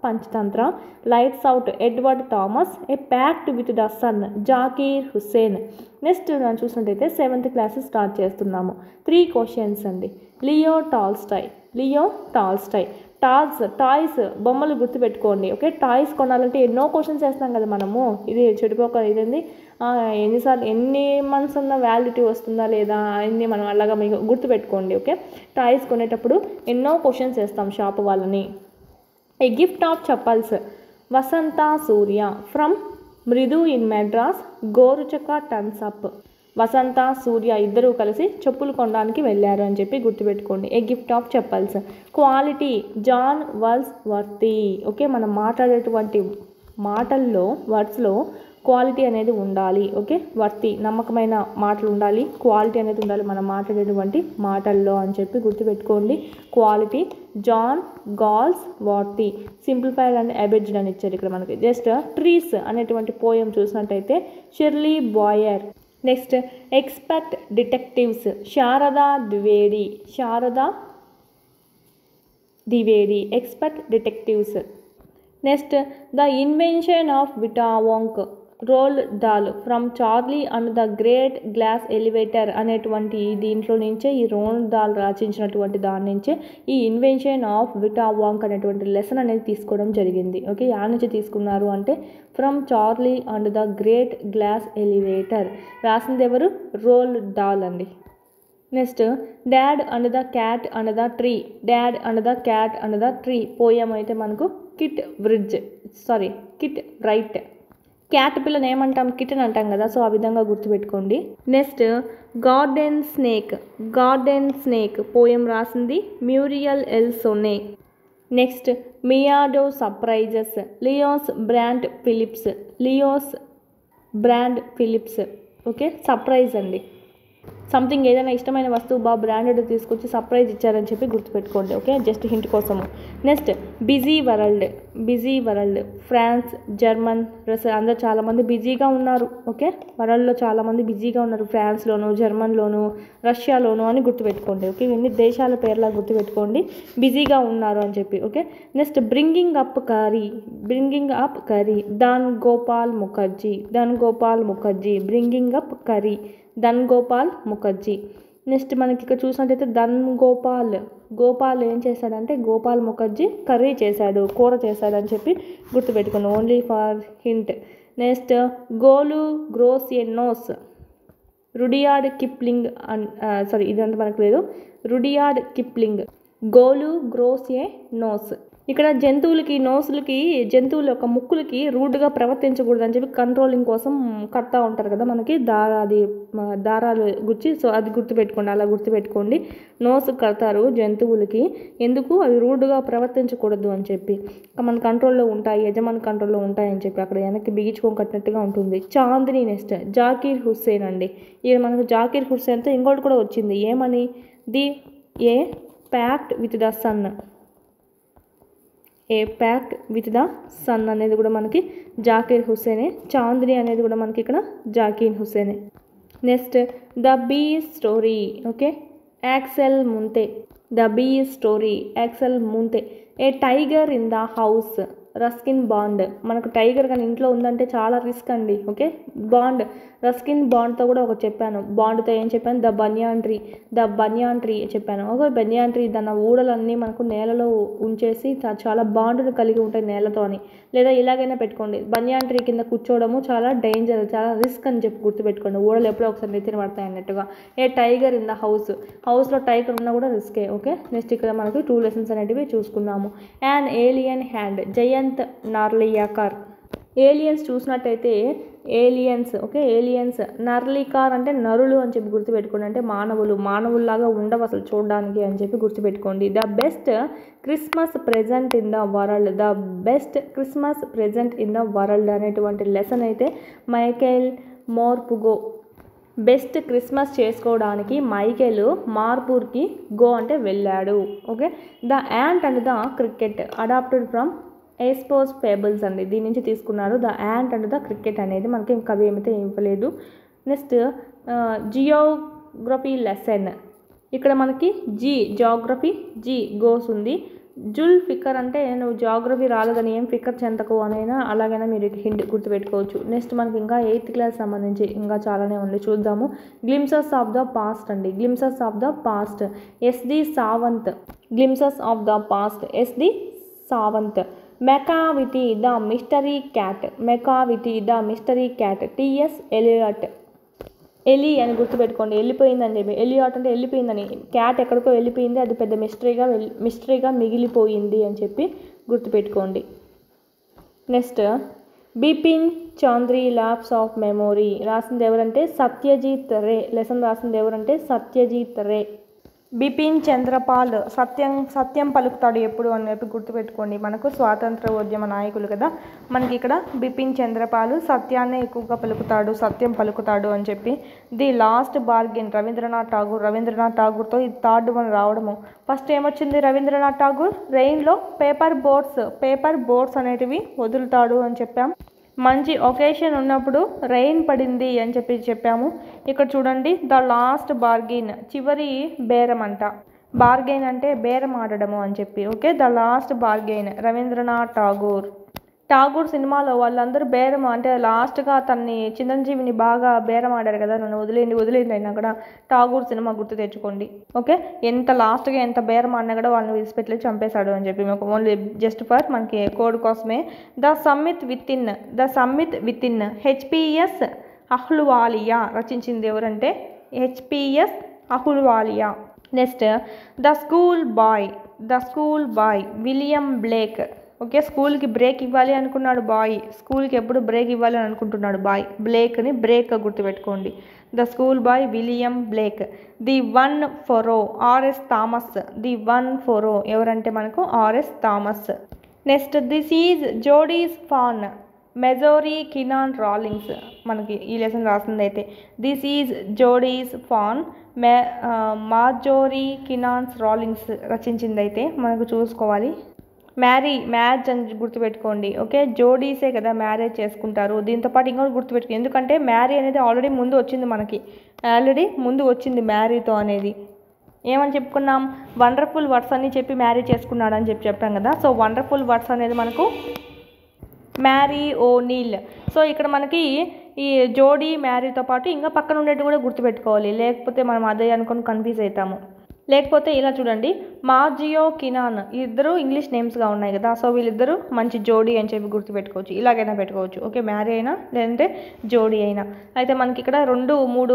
Panchatantra lights out Edward Thomas A pact with the sun Zakir Hussain next మనం చూసినట్టయితే సెవెంత్ క్లాస్ స్టార్ట్ చేస్తున్నాము త్రీ క్వశ్చన్స్ అండి Leo Tolstoy Leo Tolstoy Tols toys బొమ్మలు గుర్తుపెట్టుకోండి ఓకే టాయ్స్ కొనాలంటే ఎన్నో క్వశ్చన్స్ వేస్తాం కదా మనము ఇది చెడిపోక ఇదేంది ఆ, ఎన్నిసార్లు ఎన్ని మంత్స్ ఉన్న వ్యాలిడిటీ వస్తుందా లేదా అన్ని మనం అలాగా మీకు గుర్తుపెట్టుకోండి ఓకే టాయ్స్ కొనేటప్పుడు ఎన్నో క్వశ్చన్స్ వేస్తాం షాప్ వాళ్ళని a gift of chappals Vasantha Surya from Mridu in Madras గోరుచక టన్స్ అప్ వసంత సూర్య ఇద్దరూ కలిసి చెప్పులు కొనడానికి వెళ్ళారు అని చెప్పి గుర్తుపెట్టుకోండి a gift of chappals quality John Galsworthy okay మనం మాట్లాడేటువంటి మాటల్లో వర్డ్స్లో క్వాలిటీ అనేది ఉండాలి ఓకే వర్తి నమ్మకమైన మాటలు ఉండాలి క్వాలిటీ అనేది ఉండాలి మనం మాట్లాడేటువంటి మాటల్లో అని చెప్పి గుర్తుపెట్టుకోండి quality John Galsworthy simplified and abridged అని ఇచ్చారు ఇక్కడ మనకి జస్ట్ ట్రీస్ అనేటువంటి పోయం చూసినట్టయితే Shirley Bauer next expert detectives Sharada Dwivedi Sharada Dwivedi expert detectives next the invention of Vita Wonk Roald Dahl from Charlie and the great glass elevator అనేటువంటి దీంట్లో నుంచే ఈ రోల్ దాల్ రచించినటువంటి దాని నుంచే ఈ ఇన్వెన్షన్ ఆఫ్ విటావాంక్ అనేటువంటి లెసన్ అనేది తీసుకోవడం జరిగింది ఓకే యా నుంచి తీసుకున్నారు అంటే from Charlie and the great glass elevator రాసింది ఎవరు రోల్ డాల్ అండి next dad and the cat and the tree dad and the cat and the tree poem అయితే మనకు kit bridge sorry kit right cat పిల్లని ఏమంటాం కిటన్ అంటాం కదా సో ఆ విధంగా గుర్తుపెట్టుకోండి next garden snake garden snake poem రాసింది Muriel L Sonne next meadow surprises Leo's brand Phillips Leo's brand Phillips okay surprise అండి సంథింగ్ ఏదైనా ఇష్టమైన వస్తువు బాగా బ్రాండెడ్ తీసుకొచ్చి సర్ప్రైజ్ ఇచ్చారని చెప్పి గుర్తుపెట్టుకోండి ఓకే జస్ట్ హింట్ కోసము next busy world busy world France German Russia అందరు చాలామంది బిజీగా ఉన్నారు ఓకే వరల్డ్లో చాలామంది బిజీగా ఉన్నారు ఫ్రాన్స్లోను జర్మన్లోను రష్యాలోను అని గుర్తుపెట్టుకోండి ఓకే ఇవన్నీ దేశాల పేర్లా గుర్తుపెట్టుకోండి బిజీగా ఉన్నారు అని చెప్పి okay next bringing up Kari bringing up Kari Dhan Gopal Mukherjee Dhan Gopal Mukherjee bringing up Kari Dhan Gopal Mukherjee next మనకి ఇక్కడ చూసినట్టయితే ధన్ గోపాల్ గోపాల్ ఏం చేశాడంటే గోపాల్ ముఖర్జీ కర్రీ చేశాడు కూర చేశాడు అని చెప్పి గుర్తుపెట్టుకోండి only for hint next Golu grows a nose Rudyard Kipling అన్ సారీ ఇదంతా మనకు లేదు Rudyard Kipling Golu grows a nose ఇక్కడ జంతువులకి నోసులకి జంతువుల యొక్క ముక్కులకి రూడ్గా ప్రవర్తించకూడదు అని చెప్పి కంట్రోలింగ్ కోసం కడతా ఉంటారు కదా మనకి దార అది మ, దారాలు గుచ్చి సో అది గుర్తుపెట్టుకోండి అలా గుర్తుపెట్టుకోండి నోసు కడతారు జంతువులకి ఎందుకు అవి రూడ్గా ప్రవర్తించకూడదు అని చెప్పి ఇంకా మన కంట్రోల్లో ఉంటాయి యజమాని కంట్రోల్లో ఉంటాయి అని చెప్పి అక్కడ వెనక్కి బిగించుకొని కట్టినట్టుగా ఉంటుంది చాందిని నెక్స్ట్ జాకీర్ హుస్సేన్ అండి ఇక మనకు జాకీర్ హుస్సేన్తో ఇంకోటి కూడా వచ్చింది ఏమని the a pact with the sun a pact with the sun అనేది కూడా మనకి జాకీర్ హుస్సేనే చాందిని అనేది కూడా మనకి ఇక్కడ జాకీర్ హుస్సేనే next the bee story okay Axel Munthe the bee story Axel Munthe a tiger in the house Ruskin Bond మనకు టైగర్ కానీ ఇంట్లో ఉందంటే చాలా రిస్క్ అండి ఓకే బాండ్ రస్కిన్ బాండ్తో కూడా ఒకటి చెప్పాను బాండ్తో ఏం చెప్పాను the banyan tree the banyan tree చెప్పాను ఒక బనియాన్ ట్రీ దాని ఊడలన్నీ మనకు నేలలో ఉంచేసి చా- చాలా బాండ్ను కలిగి ఉంటాయి నేలతో అని లేదా ఇలాగైనా పెట్టుకోండి బనియాన్ ట్రీ కింద కూర్చోవడము చాలా డేంజర్ చాలా రిస్క్ అని చెప్పి గుర్తుపెట్టుకోండి ఊడలు ఎప్పుడో ఒకసారి నెత్తిన పడతాయి అన్నట్టుగా a tiger in the house హౌస్లో టైగర్ ఉన్నా కూడా రిస్కే ఓకే నెక్స్ట్ ఇక్కడ మనకి టూ లెసన్స్ అనేటివి చూసుకున్నాము and alien hand Jayant Narlikar aliens చూసినట్టయితే ఏలియన్స్ ఓకే ఏలియన్స్ నర్లికార్ అంటే నరులు అని చెప్పి గుర్తుపెట్టుకోండి అంటే మానవులు మానవుల్లాగా ఉండవు అసలు చూడడానికి అని చెప్పి గుర్తుపెట్టుకోండి the best Christmas present in the world the best Christmas present in the world అనేటువంటి లెసన్ అయితే మైకేల్ మోర్పుగో బెస్ట్ క్రిస్మస్ చేసుకోవడానికి మైకేల్ మార్పూర్కి గో అంటే వెళ్ళాడు okay the ant and the cricket adapted from Aesop's fables అండి దీని నుంచి తీసుకున్నారు the ant and the cricket అనేది మనకి కవి ఏమైతే ఇవ్వలేదు నెక్స్ట్ జియోగ్రఫీ లెసన్ ఇక్కడ మనకి జీ జాగ్రఫీ జీ గోస్ ఉంది జుల్ ఫిక్కర్ అంటే నువ్వు జాగ్రఫీ రాలేదని ఏం ఫిక్కర్ చెందకు అనైనా అలాగైనా మీరు హింట్ గుర్తుపెట్టుకోవచ్చు నెక్స్ట్ మనకి ఇంకా ఎయిత్ క్లాస్ సంబంధించి ఇంకా చాలానే ఉంది చూద్దాము గ్లిమ్సెస్ ఆఫ్ ద పాస్ట్ అండి glimpses of the past S D Sawant glimpses of the past S D Sawant Macavity the mystery cat Macavity the mystery cat T S Eliot Eli అని గుర్తుపెట్టుకోండి వెళ్ళిపోయిందని చెప్పి ఎలియాట్ అంటే వెళ్ళిపోయిందని క్యాట్ ఎక్కడికో వెళ్ళిపోయింది అది పెద్ద మిస్టరీగా వెల్- మిస్టరీగా మిగిలిపోయింది అని చెప్పి గుర్తుపెట్టుకోండి next Bipin Choudhury lapse of memory రాసింది ఎవరంటే సత్యజిత్ రే లెసన్ రాసింది ఎవరంటే సత్యజిత్ రే బిపిన్ చంద్రపాల్ సత్యం సత్యం పలుకుతాడు ఎప్పుడు అని చెప్పి గుర్తుపెట్టుకోండి మనకు స్వాతంత్ర ఉద్యమ నాయకులు కదా మనకి ఇక్కడ బిపిన్ చంద్రపాల్ సత్యాన్నే ఎక్కువగా పలుకుతాడు సత్యం పలుకుతాడు అని చెప్పి the last bargain Rabindranath Tagore Rabindranath ఠాగూర్తో ఇది థర్డ్ వన్ రావడము ఫస్ట్ ఏమొచ్చింది రవీంద్రనాథ్ ఠాగూర్ రెయిన్లో పేపర్ బోట్స్ పేపర్ బోట్స్ అనేటివి వదులుతాడు అని చెప్పాం మంచి ఒకేషన్ ఉన్నప్పుడు రెయిన్ పడింది అని చెప్పి చెప్పాము ఇక్కడ చూడండి ద లాస్ట్ బార్గెన్ చివరి బేరం అంట బార్గెన్ అంటే బేరం ఆడడము అని చెప్పి okay the last bargain Rabindranath Tagore Tagore సినిమాలో వాళ్ళందరూ బేరం అంటే లాస్ట్గా తన్ని చిరంజీవిని బాగా బేరం ఆడారు కదా నన్ను వదిలేండి వదిలేండి అయినా కూడా ఠాగూర్ సినిమా గుర్తు తెచ్చుకోండి ఓకే ఎంత లాస్ట్గా ఎంత బేరం ఆడినా కూడా వాళ్ళని విడిచిపెట్టలేదు చంపేశాడు అని చెప్పి మాకు ఓన్లీ జస్ట్ ఫర్ మనకి కోడ్ కోసమే the summit within the summit within HPS Ahluwalia రచించింది ఎవరంటే H P S Ahluwalia next the school boy the school boy William Blake okay స్కూల్కి బ్రేక్ ఇవ్వాలి అనుకున్నాడు బాయ్ స్కూల్కి ఎప్పుడు బ్రేక్ ఇవ్వాలి అని అనుకుంటున్నాడు బాయ్ బ్లేక్ని బ్రేక్ గుర్తుపెట్టుకోండి the school boy William Blake the one furrow RS Thomas the one furrow ఎవరంటే మనకు R S Thomas next this is Jody's fan Marjorie Kinnan Rawlings మనకి ఈ లెసన్ రాసింది అయితే దిస్ ఈజ్ జోడీస్ ఫాన్ మే మార్జోరీ కినాన్స్ రాలింగ్స్ రచించింది అయితే మనకు చూసుకోవాలి మ్యారీ మ్యారేజ్ అని గుర్తుపెట్టుకోండి ఓకే జోడీసే కదా మ్యారేజ్ చేసుకుంటారు దీంతో పాటు ఇంకోటి గుర్తుపెట్టుకో ఎందుకంటే మ్యారీ అనేది ఆల్రెడీ ముందు వచ్చింది మనకి ఆల్రెడీ ముందు వచ్చింది మ్యారీతో అనేది ఏమని చెప్పుకున్నాం వండర్ఫుల్ వర్డ్స్ అని చెప్పి మ్యారీ చేసుకున్నాడు అని చెప్పి చెప్పాం కదా సో వండర్ఫుల్ వర్డ్స్ అనేది మనకు మ్యారీ ఓ నీల్ సో ఇక్కడ మనకి ఈ జోడీ మ్యారీతో పాటు ఇంకా పక్కన ఉండేది కూడా గుర్తుపెట్టుకోవాలి లేకపోతే మనం అదే అనుకొని కన్ఫ్యూజ్ అవుతాము లేకపోతే ఇలా చూడండి మార్జియో కినాన్ ఇద్దరు ఇంగ్లీష్ నేమ్స్గా ఉన్నాయి కదా సో వీళ్ళిద్దరూ మంచి జోడీ అని చెప్పి గుర్తుపెట్టుకోవచ్చు ఇలాగైనా పెట్టుకోవచ్చు ఓకే మ్యారీ అయినా లేదంటే జోడీ అయినా అయితే మనకి ఇక్కడ రెండు మూడు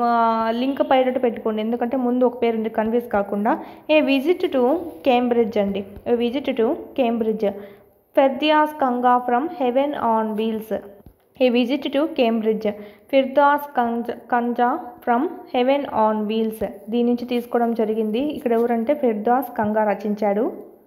లింక్ పైనట్టు పెట్టుకోండి ఎందుకంటే ముందు ఒక పేరు ఉంది కన్ఫ్యూజ్ కాకుండా ఏ విజిట్ టు కేంబ్రిడ్జ్ అండి a visit to Cambridge Firdaus Kanga from heaven on wheels a visit to Cambridge Firdaus Kanga Kanga from heaven on wheels దీని నుంచి తీసుకోవడం జరిగింది ఇక్కడ ఎవరంటే ఫిర్దాస్ కంగా రచించాడు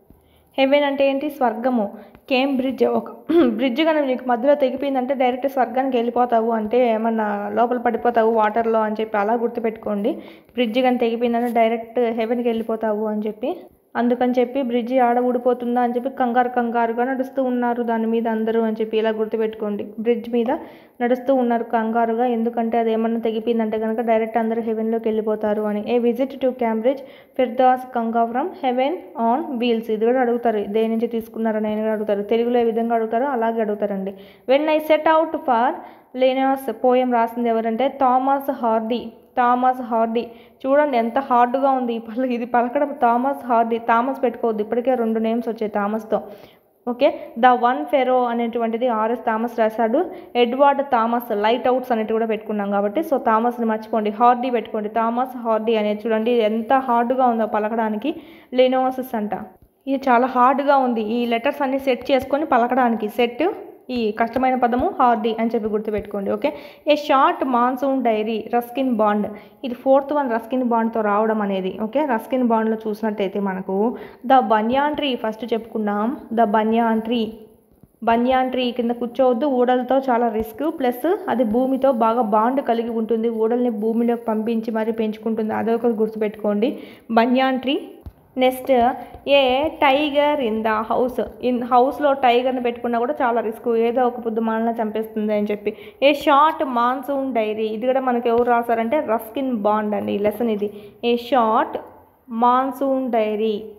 హెవెన్ అంటే ఏంటి స్వర్గము కేంబ్రిడ్జ్ ఒక బ్రిడ్జ్ కానీ నీకు మధ్యలో తెగిపోయిందంటే డైరెక్ట్ స్వర్గానికి వెళ్ళిపోతావు అంటే ఏమన్నా లోపల పడిపోతావు వాటర్లో అని చెప్పి అలా గుర్తుపెట్టుకోండి బ్రిడ్జ్ కానీ తెగిపోయిందంటే డైరెక్ట్ హెవెన్కి వెళ్ళిపోతావు అని చెప్పి అందుకని చెప్పి బ్రిడ్జి ఆడ ఊడిపోతుందా అని చెప్పి కంగారు కంగారుగా నడుస్తూ ఉన్నారు దాని మీద అందరూ అని చెప్పి ఇలా గుర్తుపెట్టుకోండి బ్రిడ్జ్ మీద నడుస్తూ ఉన్నారు కంగారుగా ఎందుకంటే అది ఏమన్నా తెగిపోయిందంటే కనుక డైరెక్ట్ అందరూ హెవెన్లోకి వెళ్ళిపోతారు అని a visit to Cambridge Firdaus Kanga from heaven on wheels ఇది కూడా అడుగుతారు దేని నుంచి తీసుకున్నారని ఆయన కూడా అడుగుతారు తెలుగులో ఏ విధంగా అడుగుతారో అలాగే అడుగుతారండి when I set out for Lyonnesse poem రాసింది ఎవరంటే థామస్ హార్డీ థామస్ హార్డీ చూడండి ఎంత హార్డ్గా ఉంది ఈ పల ఇది పలకడం థామస్ హార్డీ థామస్ పెట్టుకోవద్దు ఇప్పటికే రెండు నేమ్స్ వచ్చాయి థామస్తో ఓకే ద వన్ ఫెరో అనేటువంటిది ఆర్ఎస్ థామస్ రాశాడు ఎడ్వర్డ్ థామస్ లైట్ అవుట్స్ అనేవి కూడా పెట్టుకున్నాం కాబట్టి సో థామస్ని మర్చిపోండి హార్డీ పెట్టుకోండి థామస్ హార్డీ అనేది చూడండి ఎంత హార్డ్గా ఉందో పలకడానికి లెనోసిస్ అంట ఇది చాలా హార్డ్గా ఉంది ఈ లెటర్స్ అన్ని సెట్ చేసుకొని పలకడానికి సెట్ ఈ కష్టమైన పదము హార్డీ అని చెప్పి గుర్తుపెట్టుకోండి okay a short monsoon diary Ruskin Bond ఇది ఫోర్త్ వన్ రస్కిన్ బాండ్తో రావడం అనేది ఓకే రస్కిన్ బాండ్లో చూసినట్టయితే మనకు ద బన్యాన్ ట్రీ ఫస్ట్ చెప్పుకున్నాం the banyan tree banyan tree కింద కూర్చోవద్దు ఊడలతో చాలా రిస్క్ ప్లస్ అది భూమితో బాగా బాండ్ కలిగి ఉంటుంది ఊడల్ని భూమిలోకి పంపించి మరీ పెంచుకుంటుంది అదొకటి గుర్తుపెట్టుకోండి banyan tree next a tiger in the house in హౌస్లో టైగర్ని పెట్టుకున్నా కూడా చాలా రిస్క్ ఏదో ఒక పొద్దు మనల్ని చంపేస్తుంది అని చెప్పి ఏ షార్ట్ మాన్సూన్ డైరీ ఇది కూడా మనకి ఎవరు రాశారంటే రస్కిన్ బాండ్ అండి ఈ లెసన్ ఇది a short monsoon diary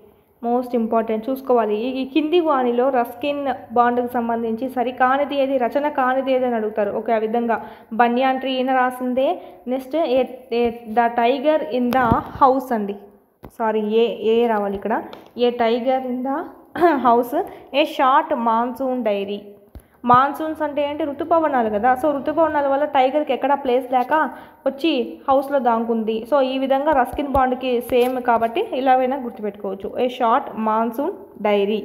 most important చూసుకోవాలి ఈ ఈ కింది వాణిలో రస్కిన్ బాండ్కి సంబంధించి సరికానిది ఏది రచన కానిది ఏది అని అడుగుతారు ఓకే ఆ విధంగా బన్యాన్ ట్రీ ఈయన రాసిందే next a the tiger in the house అండి సారీ ఏ ఏ రావాలి ఇక్కడ a tiger in the house a short monsoon diary monsoons అంటే ఏంటి ఋతుపవనాలు కదా సో ఋతుపవనాల వల్ల టైగర్కి ఎక్కడ ప్లేస్ లేక వచ్చి హౌస్లో దాంకుంది సో ఈ విధంగా రస్కిన్ బాండ్కి సేమ్ కాబట్టి ఇలాగైనా గుర్తుపెట్టుకోవచ్చు a short monsoon diary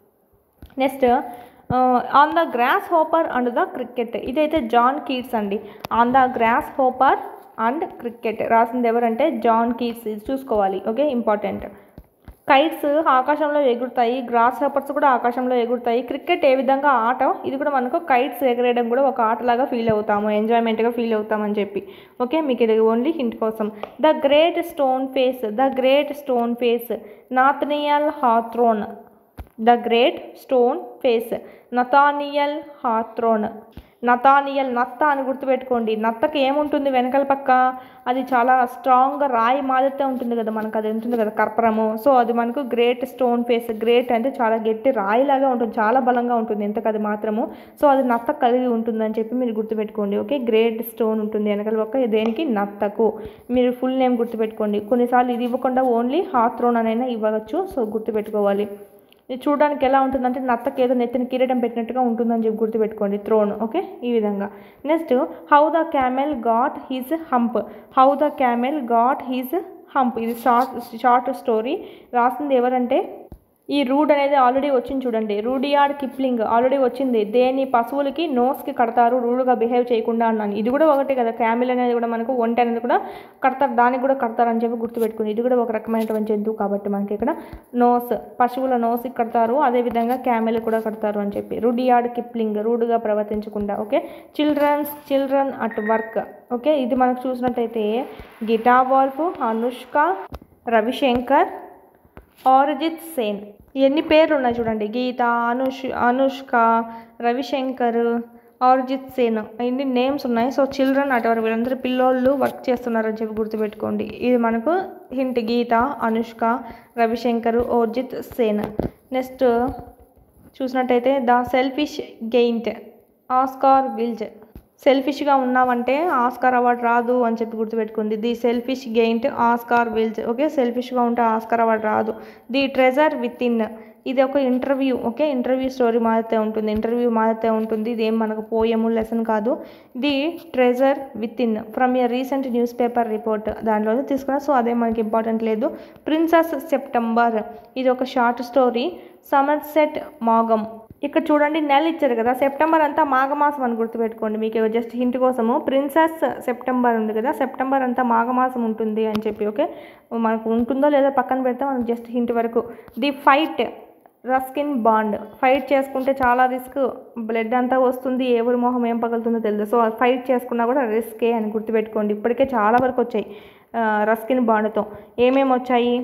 next on the grasshopper and the cricket ఇదైతే జాన్ కీట్స్ అండి on the grasshopper and cricket రాసింది ఎవరంటే జాన్ కీట్స్ ఇది చూసుకోవాలి ఓకే ఇంపార్టెంట్ కైట్స్ ఆకాశంలో ఎగురుతాయి గ్రాస్ హోపర్స్ కూడా ఆకాశంలో ఎగురుతాయి క్రికెట్ ఏ విధంగా ఆట ఇది కూడా మనకు కైట్స్ ఎగరేయడం కూడా ఒక ఆటలాగా ఫీల్ అవుతాము ఎంజాయ్మెంట్గా ఫీల్ అవుతామని చెప్పి ఓకే మీకు ఇది ఓన్లీ హింట్ కోసం the great stone face the great stone face Nathaniel Hawthorne the great stone face Nathaniel Hawthorne Nathaniel నత్త అని గుర్తుపెట్టుకోండి నత్తకి ఏముంటుంది వెనకాల పక్క అది చాలా స్ట్రాంగ్గా రాయి మాదిరితే ఉంటుంది కదా మనకు అది ఉంటుంది కదా కర్పరము సో అది మనకు గ్రేట్ స్టోన్ ఫేస్ గ్రేట్ అంటే చాలా గట్టి రాయిలాగా ఉంటుంది చాలా బలంగా ఉంటుంది ఎంతకు అది మాత్రము సో అది నత్త కలిగి ఉంటుందని చెప్పి మీరు గుర్తుపెట్టుకోండి ఓకే గ్రేట్ స్టోన్ ఉంటుంది వెనకాల పక్క దేనికి నత్తకు మీరు ఫుల్ నేమ్ గుర్తుపెట్టుకోండి కొన్నిసార్లు ఇది ఇవ్వకుండా ఓన్లీ హాత్రోన్ అనైనా ఇవ్వవచ్చు సో గుర్తుపెట్టుకోవాలి ఇది చూడడానికి ఎలా ఉంటుందంటే నత్తకి ఏదో నెత్తిన కిరీటం పెట్టినట్టుగా ఉంటుందని చెప్పి గుర్తుపెట్టుకోండి త్రోన్ ఓకే ఈ విధంగా next how the camel got his hump how the camel got his hump ఇది షార్ట్ షార్ట్ స్టోరీ రాసింది ఎవరంటే ఈ రూడ్ అనేది ఆల్రెడీ వచ్చింది చూడండి రూడియార్డ్ కిప్లింగ్ ఆల్రెడీ వచ్చింది దేని పశువులకి నోస్కి కడతారు రూడ్గా బిహేవ్ చేయకుండా అన్నాను ఇది కూడా ఒకటే కదా క్యామిల్ అనేది కూడా మనకు ఒంటి అనేది కూడా కడతారు దానికి కూడా కడతారని చెప్పి గుర్తుపెట్టుకుని ఇది కూడా ఒక రకమైనటువంటి జంతువు కాబట్టి మనకి ఇక్కడ నోస్ పశువుల నోస్కి కడతారు అదేవిధంగా క్యామెల్ కూడా కడతారు అని చెప్పి రూడియార్డ్ కిప్లింగ్ రూడ్గా ప్రవర్తించకుండా okay children's children at work okay ఇది మనకు చూసినట్టయితే గిటా వాల్ఫ్ అనుష్క రవిశంకర్ ఆరిజిత్ సేన్ ఎన్ని పేర్లు ఉన్నాయి చూడండి గీత అనుష్ అనుష్క రవిశంకర్ ఆరిజిత్ సేన్ ఇన్ని నేమ్స్ ఉన్నాయి సో చిల్డ్రన్ అటు వీళ్ళందరూ పిల్లోళ్ళు వర్క్ చేస్తున్నారని చెప్పి గుర్తుపెట్టుకోండి ఇది మనకు హింట్ గీత అనుష్క రవిశంకర్ ఓర్జిత్ సేన్ నెక్స్ట్ చూసినట్టయితే the selfish giant Oscar Wilde సెల్ఫిష్గా ఉన్నామంటే ఆస్కార్ అవార్డ్ రాదు అని చెప్పి గుర్తుపెట్టుకుంది the selfish giant Oscar Wilde okay సెల్ఫిష్గా ఉంటే ఆస్కార్ అవార్డ్ రాదు ది ట్రెజర్ విత్ ఇన్ ఇది ఒక ఇంటర్వ్యూ ఓకే ఇంటర్వ్యూ స్టోరీ మాదిరితే ఉంటుంది ఇంటర్వ్యూ మాదిరితే ఉంటుంది ఇది ఏం మనకు పోయము లెసన్ కాదు the treasure within from a recent newspaper report దాంట్లో తీసుకున్నా సో అదే మనకి ఇంపార్టెంట్ లేదు ప్రిన్సెస్ సెప్టెంబర్ ఇది ఒక షార్ట్ స్టోరీ సమర్సెట్ మాగం ఇక్కడ చూడండి నెల ఇచ్చారు కదా సెప్టెంబర్ అంతా మాఘమాసం అని గుర్తుపెట్టుకోండి మీకు జస్ట్ హింట్ కోసము ప్రిన్సెస్ సెప్టెంబర్ ఉంది కదా సెప్టెంబర్ అంతా మాఘమాసం ఉంటుంది అని చెప్పి ఓకే మనకు ఉంటుందో లేదో పక్కన పెడితే మనకు జస్ట్ హింట్ వరకు the fight Ruskin Bond fight చేసుకుంటే చాలా రిస్క్ బ్లడ్ అంతా వస్తుంది ఎవరి మొహం ఏం పగులుతుందో తెలియదు సో ఫైట్ చేసుకున్నా కూడా రిస్కే అని గుర్తుపెట్టుకోండి ఇప్పటికే చాలా వరకు వచ్చాయి రస్కిన్ బాండ్తో ఏమేమి వచ్చాయి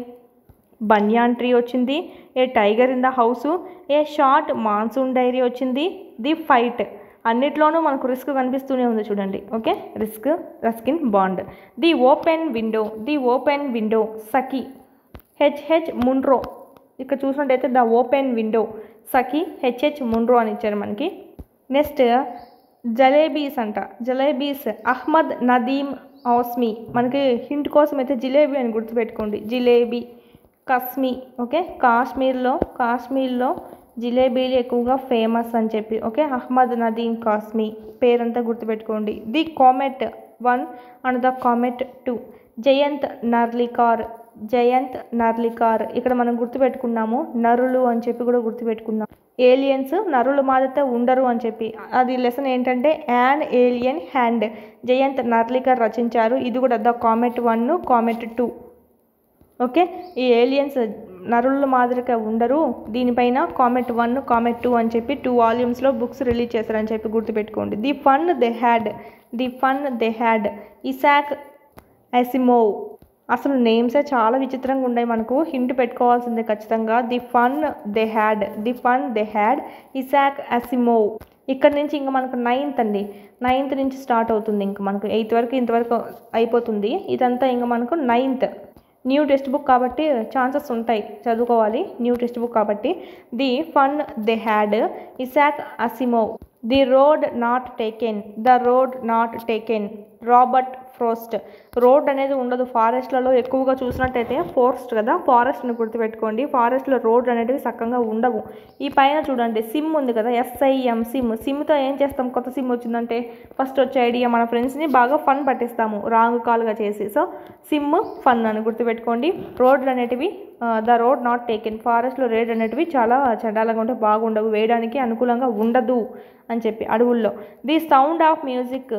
బన్యాన్ ట్రీ వచ్చింది a tiger in the house a short monsoon diary వచ్చింది ది ఫైట్ అన్నిట్లోనూ మనకు రిస్క్ కనిపిస్తూనే ఉంది చూడండి okay risk Ruskin Bond the open window the open window Saki H H Munro ఇక్కడ చూసినట్టయితే the open window Saki H H Munro అని ఇచ్చారు మనకి నెక్స్ట్ జలేబీస్ అంట జలేబీస్ అహ్మద్ నదీమ్ ఔస్మి మనకి హింట్ కోసం అయితే జిలేబీ అని గుర్తుపెట్టుకోండి జిలేబీ కస్మీ ఓకే కాశ్మీర్లో కాశ్మీర్లో జిలేబీలు ఎక్కువగా ఫేమస్ అని చెప్పి ఓకే అహ్మద్ నదీం కాస్మీ పేరంతా గుర్తుపెట్టుకోండి the comet one and the comet two Jayant Narlikar Jayant Narlikar ఇక్కడ మనం గుర్తుపెట్టుకున్నాము నరులు అని చెప్పి కూడా గుర్తుపెట్టుకున్నాం ఏలియన్స్ నరులు మాదిరితే ఉండరు అని చెప్పి అది లెసన్ ఏంటంటే an alien hand Jayant Narlikar రచించారు ఇది కూడా the comet one comet two okay ఈ ఏలియన్స్ నరుల మాదిరిగా ఉండరు దీనిపైన కామెట్ వన్ కామెట్ టూ అని చెప్పి టూ వాల్యూమ్స్లో బుక్స్ రిలీజ్ చేశారని చెప్పి గుర్తుపెట్టుకోండి the fun they had the fun they had Isaac Asimov అసలు నేమ్సే చాలా విచిత్రంగా ఉన్నాయి మనకు హింట్ పెట్టుకోవాల్సిందే ఖచ్చితంగా the fun they had the fun they had Isaac Asimov ఇక్కడ నుంచి ఇంకా మనకు నైన్త్ అండి నైన్త్ నుంచి స్టార్ట్ అవుతుంది ఇంకా మనకు ఎయిత్ వరకు ఇంతవరకు అయిపోతుంది ఇదంతా ఇంకా మనకు నైన్త్ న్యూ టెక్స్ట్ బుక్ కాబట్టి ఛాన్సెస్ ఉంటాయి చదువుకోవాలి న్యూ టెక్స్ట్ బుక్ కాబట్టి the fun they had Isaac Asimov the road not taken the road not taken Robert Frost road అనేది ఉండదు ఫారెస్ట్లలో ఎక్కువగా చూసినట్టయితే ఫోరెస్ట్ కదా ఫారెస్ట్ని గుర్తుపెట్టుకోండి ఫారెస్ట్లో రోడ్ అనేటివి చక్కగా ఉండవు ఈ పైన చూడండి సిమ్ ఉంది కదా ఎస్ఐఎం సిమ్ సిమ్తో ఏం చేస్తాం కొత్త సిమ్ వచ్చిందంటే ఫస్ట్ వచ్చే ఐడియా మన ఫ్రెండ్స్ని బాగా ఫన్ పట్టిస్తాము రాంగ్ కాల్గా చేసి సో సిమ్ ఫన్ అని గుర్తుపెట్టుకోండి రోడ్లు అనేటివి ద రోడ్ నాట్ టేకెన్ ఫారెస్ట్లో రేడ్ అనేటివి చాలా చండాలంగా ఉంటే బాగుండవు వేయడానికి అనుకూలంగా ఉండదు అని చెప్పి అడవుల్లో the sound of music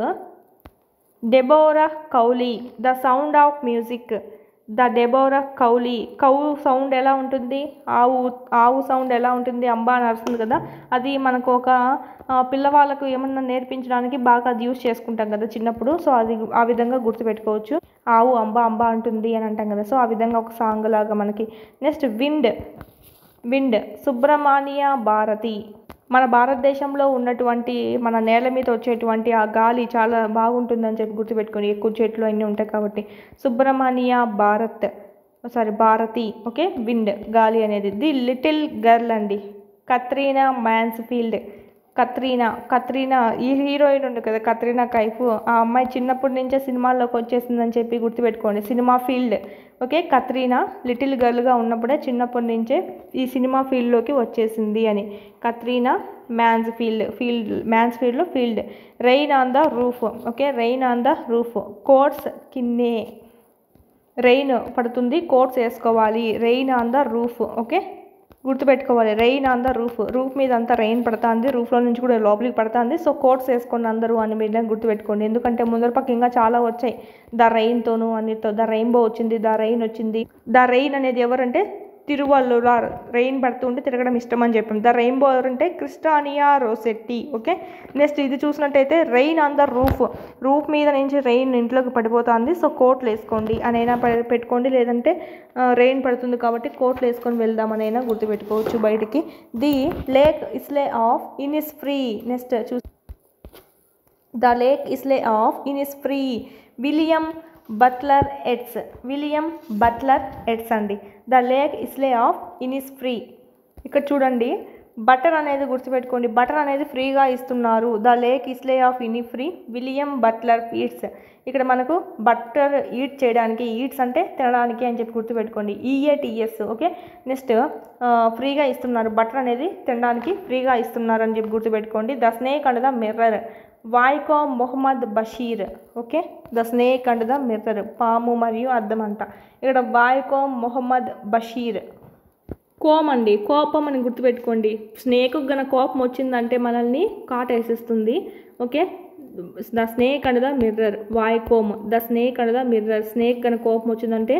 Deborah Cowley the sound of music the Deborah Cowley cow sound ఎలా ఉంటుంది ఆవు ఆవు సౌండ్ ఎలా ఉంటుంది అంబా అని అరుస్తుంది కదా అది మనకు ఒక ఆ, పిల్లవాళ్ళకు ఏమన్నా నేర్పించడానికి బాగా అది యూస్ చేసుకుంటాం కదా చిన్నప్పుడు సో అది ఆ విధంగా గుర్తుపెట్టుకోవచ్చు ఆవు అంబా అంబా అంటుంది అని అంటాం కదా సో ఆ విధంగా ఒక సాంగ్ లాగా మనకి next wind wind Subramanya Bharati మన భారతదేశంలో ఉన్నటువంటి మన నేల మీద వచ్చేటువంటి ఆ గాలి చాలా బాగుంటుందని చెప్పి గుర్తుపెట్టుకొని ఎక్కువ చెట్లు అన్నీ ఉంటాయి కాబట్టి Subramanya Bharat sorry Bharati okay wind గాలి అనేది ది లిటిల్ గర్ల్ అండి కత్రీనా మ్యాన్స్ఫీల్డ్ కత్రీనా కత్రీనా ఈ హీరోయిన్ ఉంది కదా కత్రీనా కైఫ్ ఆ అమ్మాయి చిన్నప్పటి నుంచే సినిమాల్లోకి వచ్చేసిందని చెప్పి గుర్తుపెట్టుకోండి cinema field okay Katrina little గర్ల్గా ఉన్నప్పుడే చిన్నప్పటి నుంచే ఈ సినిమా ఫీల్డ్లోకి వచ్చేసింది అని Katrina man's field field man's ఫీల్డ్లో field rain on the roof okay rain on the roof Coates Kinney rain పడుతుంది కోట్స్ వేసుకోవాలి rain on the roof okay గుర్తుపెట్టుకోవాలి rain on the roof roof మీద అంతా రెయిన్ పడుతుంది రూఫ్లో నుంచి కూడా లోపలికి పడుతుంది సో కోట్స్ వేసుకోండి అందరూ అని మీద గుర్తుపెట్టుకోండి ఎందుకంటే ముందర పక్క ఇంకా చాలా వచ్చాయి ద రెయిన్తోను అన్నిటితో ద రెయిన్బో వచ్చింది ద రెయిన్ వచ్చింది ద రెయిన్ అనేది ఎవరంటే తిరువల్లురార్ రెయిన్ పడుతుంటే తిరగడం ఇష్టం అని చెప్పాం ద రెయిన్బో ఎవరంటే క్రిస్టానియా రోసెట్టి ఓకే నెక్స్ట్ ఇది చూసినట్టయితే rain on the roof roof మీద నుంచి రెయిన్ ఇంట్లోకి పడిపోతుంది సో కోట్లు వేసుకోండి అనైనా పె- పెట్టుకోండి లేదంటే రెయిన్ పడుతుంది కాబట్టి కోట్లు వేసుకొని వెళ్దామనైనా గుర్తుపెట్టుకోవచ్చు బయటికి the lake isle of Innisfree next చూ the lake isle of Innisfree William Butler Yeats William Butler Yeats అండి the lake isle of Innisfree ఇక్కడ చూడండి బటర్ అనేది గుర్తుపెట్టుకోండి బటర్ అనేది ఫ్రీగా ఇస్తున్నారు the lake isle of Innisfree William Butler Yeats ఇక్కడ మనకు బట్టర్ ఈట్ చేయడానికి ఈట్స్ అంటే తినడానికి అని చెప్పి గుర్తుపెట్టుకోండి ఈఏటిఎస్ ఓకే నెక్స్ట్ ఫ్రీగా ఇస్తున్నారు బటర్ అనేది తినడానికి ఫ్రీగా ఇస్తున్నారు అని చెప్పి గుర్తుపెట్టుకోండి the snake and the mirror Vaikom Mohammad Basheer okay the snake and the mirror పాము మరియు అద్దం అంట ఇక్కడ వాయికో మొహమ్మద్ బషీర్ కోమ్ అండి కోపం అని గుర్తుపెట్టుకోండి స్నేక్ గన కోపం వచ్చిందంటే మనల్ని కాటేసేస్తుంది okay the snake and the mirror Vaikom the snake and the mirror snake గన కోపం వచ్చిందంటే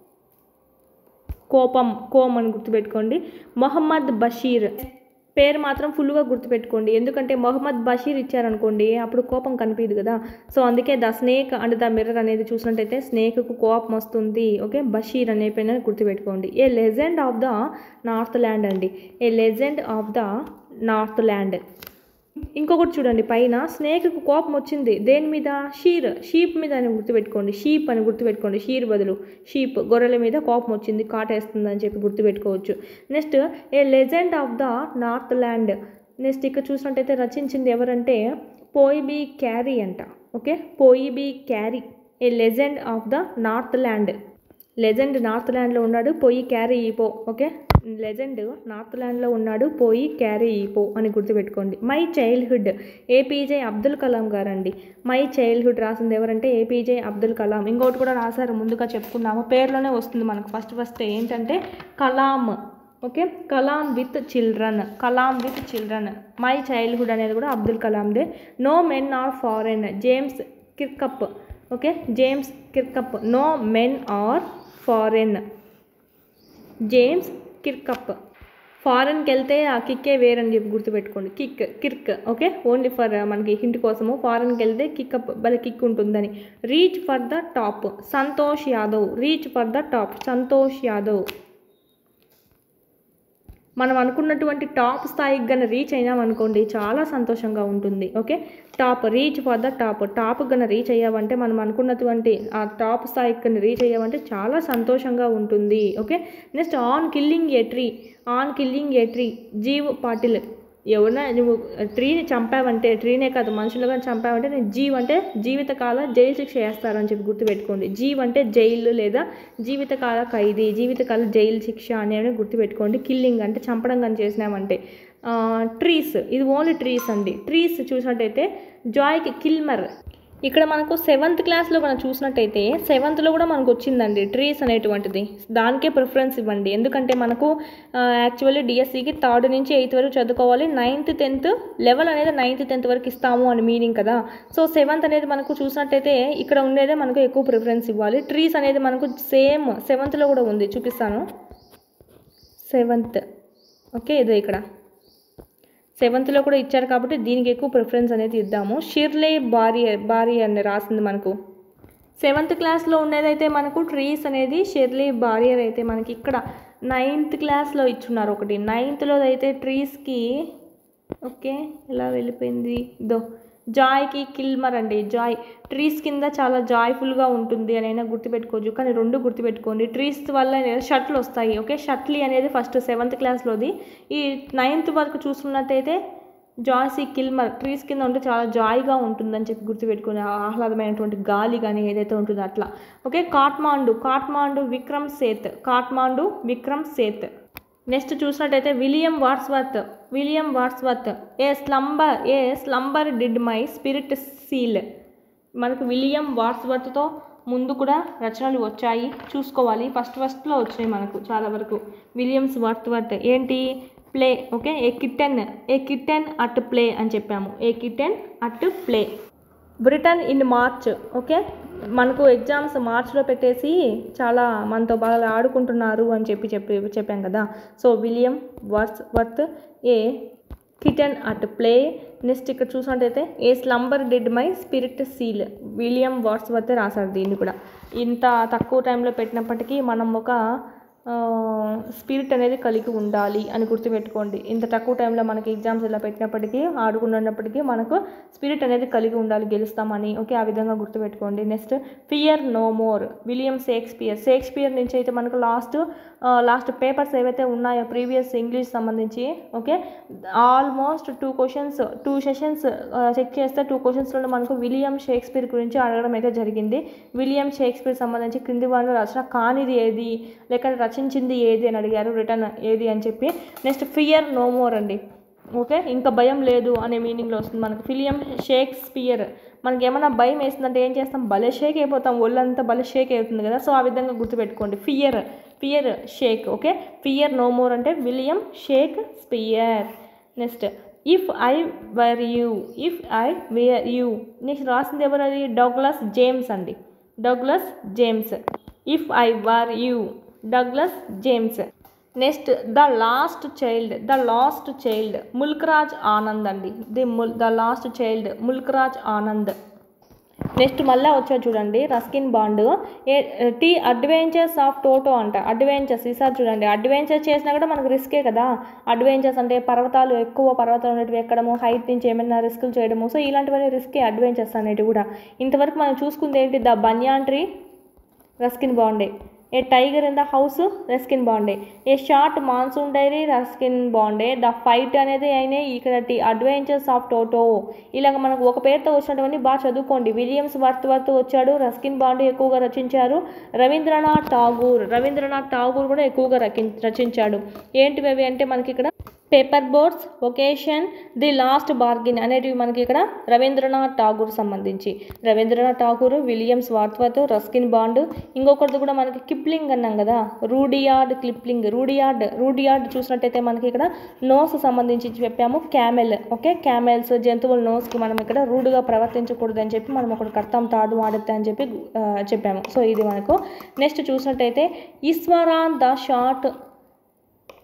కోపం కోమ్ అని గుర్తుపెట్టుకోండి మొహమ్మద్ బషీర్ పేరు మాత్రం ఫుల్గా గుర్తుపెట్టుకోండి ఎందుకంటే మొహమ్మద్ బషీర్ ఇచ్చారనుకోండి అప్పుడు కోపం కనిపించదు కదా సో అందుకే the snake and the mirror అనేది చూసినట్టయితే స్నేక్కు కోపం వస్తుంది ఓకే బషీర్ అనే పేరు గుర్తుపెట్టుకోండి a legend of the northland అండి a legend of the northland ఇంకొకటి చూడండి పైన స్నేక్కు కోపం వచ్చింది దేని మీద షీర్ షీప్ మీద అని గుర్తుపెట్టుకోండి షీప్ అని గుర్తుపెట్టుకోండి షీర్ బదులు షీప్ గొర్రెల మీద కోపం వచ్చింది కాటేస్తుంది అని చెప్పి గుర్తుపెట్టుకోవచ్చు next a legend of the northland next ఇక్కడ చూసినట్టయితే రచించింది ఎవరంటే పోయిబీ క్యారీ అంట okay Phoebe Cary a legend of the northland legend north ల్యాండ్లో ఉన్నాడు పోయి క్యారీ ఈపో ఓకే లెజెండ్ నార్త్ ల్యాండ్లో ఉన్నాడు పోయి క్యారీ ఈపో అని గుర్తుపెట్టుకోండి my childhood APJ Abdul Kalam గారండి మై చైల్డ్హుడ్ రాసింది ఎవరంటే ఏపీజే అబ్దుల్ కలాం ఇంకోటి కూడా రాశారు ముందుగా చెప్పుకున్నాము పేర్లోనే వస్తుంది మనకు ఫస్ట్ ఫస్ట్ ఏంటంటే Kalam okay Kalam with children Kalam with children my childhood అనేది కూడా అబ్దుల్ కలాందే no men are foreign James Kirkup okay James Kirkup no men are foreign James Kirkup ఫారెన్కి వెళ్తే ఆ కిక్కే వేరని చెప్పి గుర్తుపెట్టుకోండి kick Kirk okay only for మనకి హింట్ కోసము ఫారెన్కి వెళ్తే కిక్ భలే కిక్ ఉంటుందని reach for the top Santosh Yadav reach for the top Santosh Yadav మనం అనుకున్నటువంటి టాప్ స్థాయికి గన రీచ్ అయినామనుకోండి చాలా సంతోషంగా ఉంటుంది okay top reach for the top top గన రీచ్ అయ్యామంటే మనం అనుకున్నటువంటి ఆ టాప్ స్థాయికి గన రీచ్ అయ్యామంటే చాలా సంతోషంగా ఉంటుంది okay next on killing a tree on killing a tree Gieve Patel ఎవరైనా నువ్వు ట్రీని చంపావంటే ట్రీనే కాదు మనుషులుగా చంపావంటే నేను జీవ్ అంటే జీవితకాల జైలు శిక్ష వేస్తారని చెప్పి గుర్తుపెట్టుకోండి జీవ్ అంటే జైలు లేదా జీవితకాల ఖైదీ జీవితకాల జైలు శిక్ష అనేవి గుర్తుపెట్టుకోండి కిల్లింగ్ అంటే చంపడం కానీ చేసినామంటే ట్రీస్ ఇది ఓన్లీ ట్రీస్ అండి ట్రీస్ చూసినట్టయితే జాయ్కి కిల్మర్ ఇక్కడ మనకు సెవెంత్ క్లాస్లో మనం చూసినట్టయితే సెవెంత్లో కూడా మనకు వచ్చిందండి ట్రీస్ అనేటువంటిది దానికే ప్రిఫరెన్స్ ఇవ్వండి ఎందుకంటే మనకు యాక్చువల్లీ డిఎస్సికి థర్డ్ నుంచి ఎయిత్ వరకు చదువుకోవాలి నైన్త్ టెన్త్ లెవెల్ అనేది నైన్త్ టెన్త్ వరకు ఇస్తాము అని మీనింగ్ కదా సో సెవెంత్ అనేది మనకు చూసినట్టయితే ఇక్కడ ఉండేదే మనకు ఎక్కువ ప్రిఫరెన్స్ ఇవ్వాలి ట్రీస్ అనేది మనకు సేమ్ సెవెంత్లో కూడా ఉంది చూపిస్తాను సెవెంత్ ఓకే ఇదే ఇక్కడ సెవెంత్లో కూడా ఇచ్చారు కాబట్టి దీనికి ఎక్కువ ప్రిఫరెన్స్ అనేది ఇద్దాము షిర్లే బారీ బారీ అని రాసింది మనకు సెవెంత్ క్లాస్లో ఉండేదైతే మనకు ట్రీస్ అనేది షెర్లీ బారియర్ అయితే మనకి ఇక్కడ నైన్త్ క్లాస్లో ఇచ్చున్నారు ఒకటి నైన్త్లో అయితే ట్రీస్కి ఓకే ఎలా వెళ్ళిపోయింది దో జాయ్కి కిల్మర్ అండి జాయ్ ట్రీస్ కింద చాలా జాయ్ఫుల్గా ఉంటుంది అని అయినా గుర్తుపెట్టుకోవచ్చు కానీ రెండు గుర్తుపెట్టుకోండి ట్రీస్ వల్ల షర్ట్లు వస్తాయి ఓకే షర్ట్లీ అనేది ఫస్ట్ సెవెంత్ క్లాస్లోది ఈ నైన్త్ వరకు చూసుకున్నట్టయితే జాయ్సీ కిల్మర్ ట్రీస్ కింద ఉంటే చాలా జాయ్గా ఉంటుందని చెప్పి గుర్తుపెట్టుకుని ఆహ్లాదమైనటువంటి గాలి కానీ ఏదైతే ఉంటుందో అట్లా ఓకే కాట్మాండు కాట్మాండు విక్రమ్ సేత్ కాట్మాండు విక్రమ్ సేత్ నెక్స్ట్ చూసినట్టయితే William Wordsworth William Wordsworth a slumber a slumber did my spirit seal మనకు విలియం వాట్స్వర్త్తో ముందు కూడా రచనలు వచ్చాయి చూసుకోవాలి ఫస్ట్ ఫస్ట్లో వచ్చినాయి మనకు చాలా వరకు విలియమ్స్ వాట్స్వర్త్ ఏంటి play okay a kitten a kitten at play అని చెప్పాము a kitten at play Britain in March okay మనకు ఎగ్జామ్స్ మార్చ్లో పెట్టేసి చాలా మనతో బాగా ఆడుకుంటున్నారు అని చెప్పి చెప్పి చెప్పాం కదా so William Wordsworth a kitten at play next ఇక్కడ చూసినట్టయితే a slumber did my spirit seal William Wordsworth రాశారు దీన్ని కూడా ఇంత తక్కువ టైంలో పెట్టినప్పటికీ మనం ఒక స్పిరిట్ అనేది కలిగి ఉండాలి అని గుర్తుపెట్టుకోండి ఇంత తక్కువ టైంలో మనకి ఎగ్జామ్స్ ఇలా పెట్టినప్పటికీ ఆడుకున్నప్పటికీ మనకు స్పిరిట్ అనేది కలిగి ఉండాలి గెలుస్తామని ఓకే ఆ విధంగా గుర్తుపెట్టుకోండి next fear no more William Shakespeare Shakespeare నుంచి అయితే మనకు లాస్ట్ లాస్ట్ పేపర్స్ ఏవైతే ఉన్నాయో ప్రీవియస్ ఇంగ్లీష్ సంబంధించి okay almost two questions two sessions check చేస్తే టూ క్వశ్చన్స్లో మనకు విలియం షేక్స్పియర్ గురించి అడగడం అయితే జరిగింది విలియం షేక్స్పియర్ సంబంధించి క్రింది వాళ్ళు రచన కానిది ఏది లేక రచించింది ఏది అని అడిగారు రిటర్న్ ఏది అని చెప్పి నెక్స్ట్ ఫియర్ నో మోర్ అండి ఓకే ఇంకా భయం లేదు అనే మీనింగ్లో వస్తుంది మనకు ఫిలియం షేక్స్పియర్ మనకి ఏమైనా భయం వేస్తుందంటే ఏం చేస్తాం భలే షేక్ అయిపోతాం ఒళ్ళంతా భలే షేక్ అవుతుంది కదా సో ఆ విధంగా గుర్తుపెట్టుకోండి fear fear shake okay fear no more అంటే William Shakespeare next if I were you if I were you next రాసింది ఎవరు అది డగ్లస్ జేమ్స్ అండి Douglas James if I were you Douglas James next the lost child the lost child ముల్క్రాజ్ Anand అండి ది ముల్ the lost child ముల్క్రాజ్ Anand next మళ్ళీ వచ్చారు చూడండి రస్కిన్ బాండ్ ఏ టీ అడ్వెంచర్స్ ఆఫ్ టోటో అంట అడ్వెంచర్స్ ఈసారి చూడండి అడ్వెంచర్స్ చేసినా కూడా మనకు రిస్కే కదా అడ్వెంచర్స్ అంటే పర్వతాలు ఎక్కువ పర్వతాలు అనేటివి ఎక్కడము హైట్ నుంచి ఏమైనా రిస్కులు చేయడము సో ఇలాంటివన్నీ రిస్కే అడ్వెంచర్స్ అనేటివి కూడా ఇంతవరకు మనం చూసుకుంది ఏంటి ద బన్యాన్ ట్రీ రస్కిన్ బాండే a tiger in the house Ruskin బాండే a short monsoon diary Ruskin బాండే ద ఫైట్ అనేది అయినాయి ఇక్కడ టి అడ్వెంచర్స్ ఆఫ్ టోటో ఇలాగ మనకు ఒక పేరుతో వచ్చినటువంటి బాగా చదువుకోండి విలియమ్స్ వర్త్ వర్త్ వచ్చాడు రస్కిన్ బాండే ఎక్కువగా రచించారు రవీంద్రనాథ్ ఠాగూర్ రవీంద్రనాథ్ ఠాగూర్ కూడా ఎక్కువగా రకి రచించాడు ఏంటివి అవి అంటే మనకి ఇక్కడ పేపర్ బోర్డ్స్ ఒకేషన్ ది లాస్ట్ బార్గిన్ అనేటివి మనకి ఇక్కడ రవీంద్రనాథ్ ఠాగూర్ సంబంధించి Rabindranath Tagore Williams Wordsworth Ruskin Bond ఇంకొకరిది కూడా మనకి కిప్లింగ్ అన్నాం కదా రూడియార్డ్ క్లిప్లింగ్ రూడియార్డ్ రూడియార్డ్ చూసినట్టయితే మనకి ఇక్కడ నోస్ సంబంధించి చెప్పాము క్యామెల్ ఓకే క్యామెల్స్ జంతువుల నోస్కి మనం ఇక్కడ రూడ్గా ప్రవర్తించకూడదని చెప్పి మనం ఒకటి కర్తాం తాడు వాడద్దా అని చెప్పి ఆ, చెప్పాము సో ఇది మనకు నెక్స్ట్ చూసినట్టయితే Iswaran the short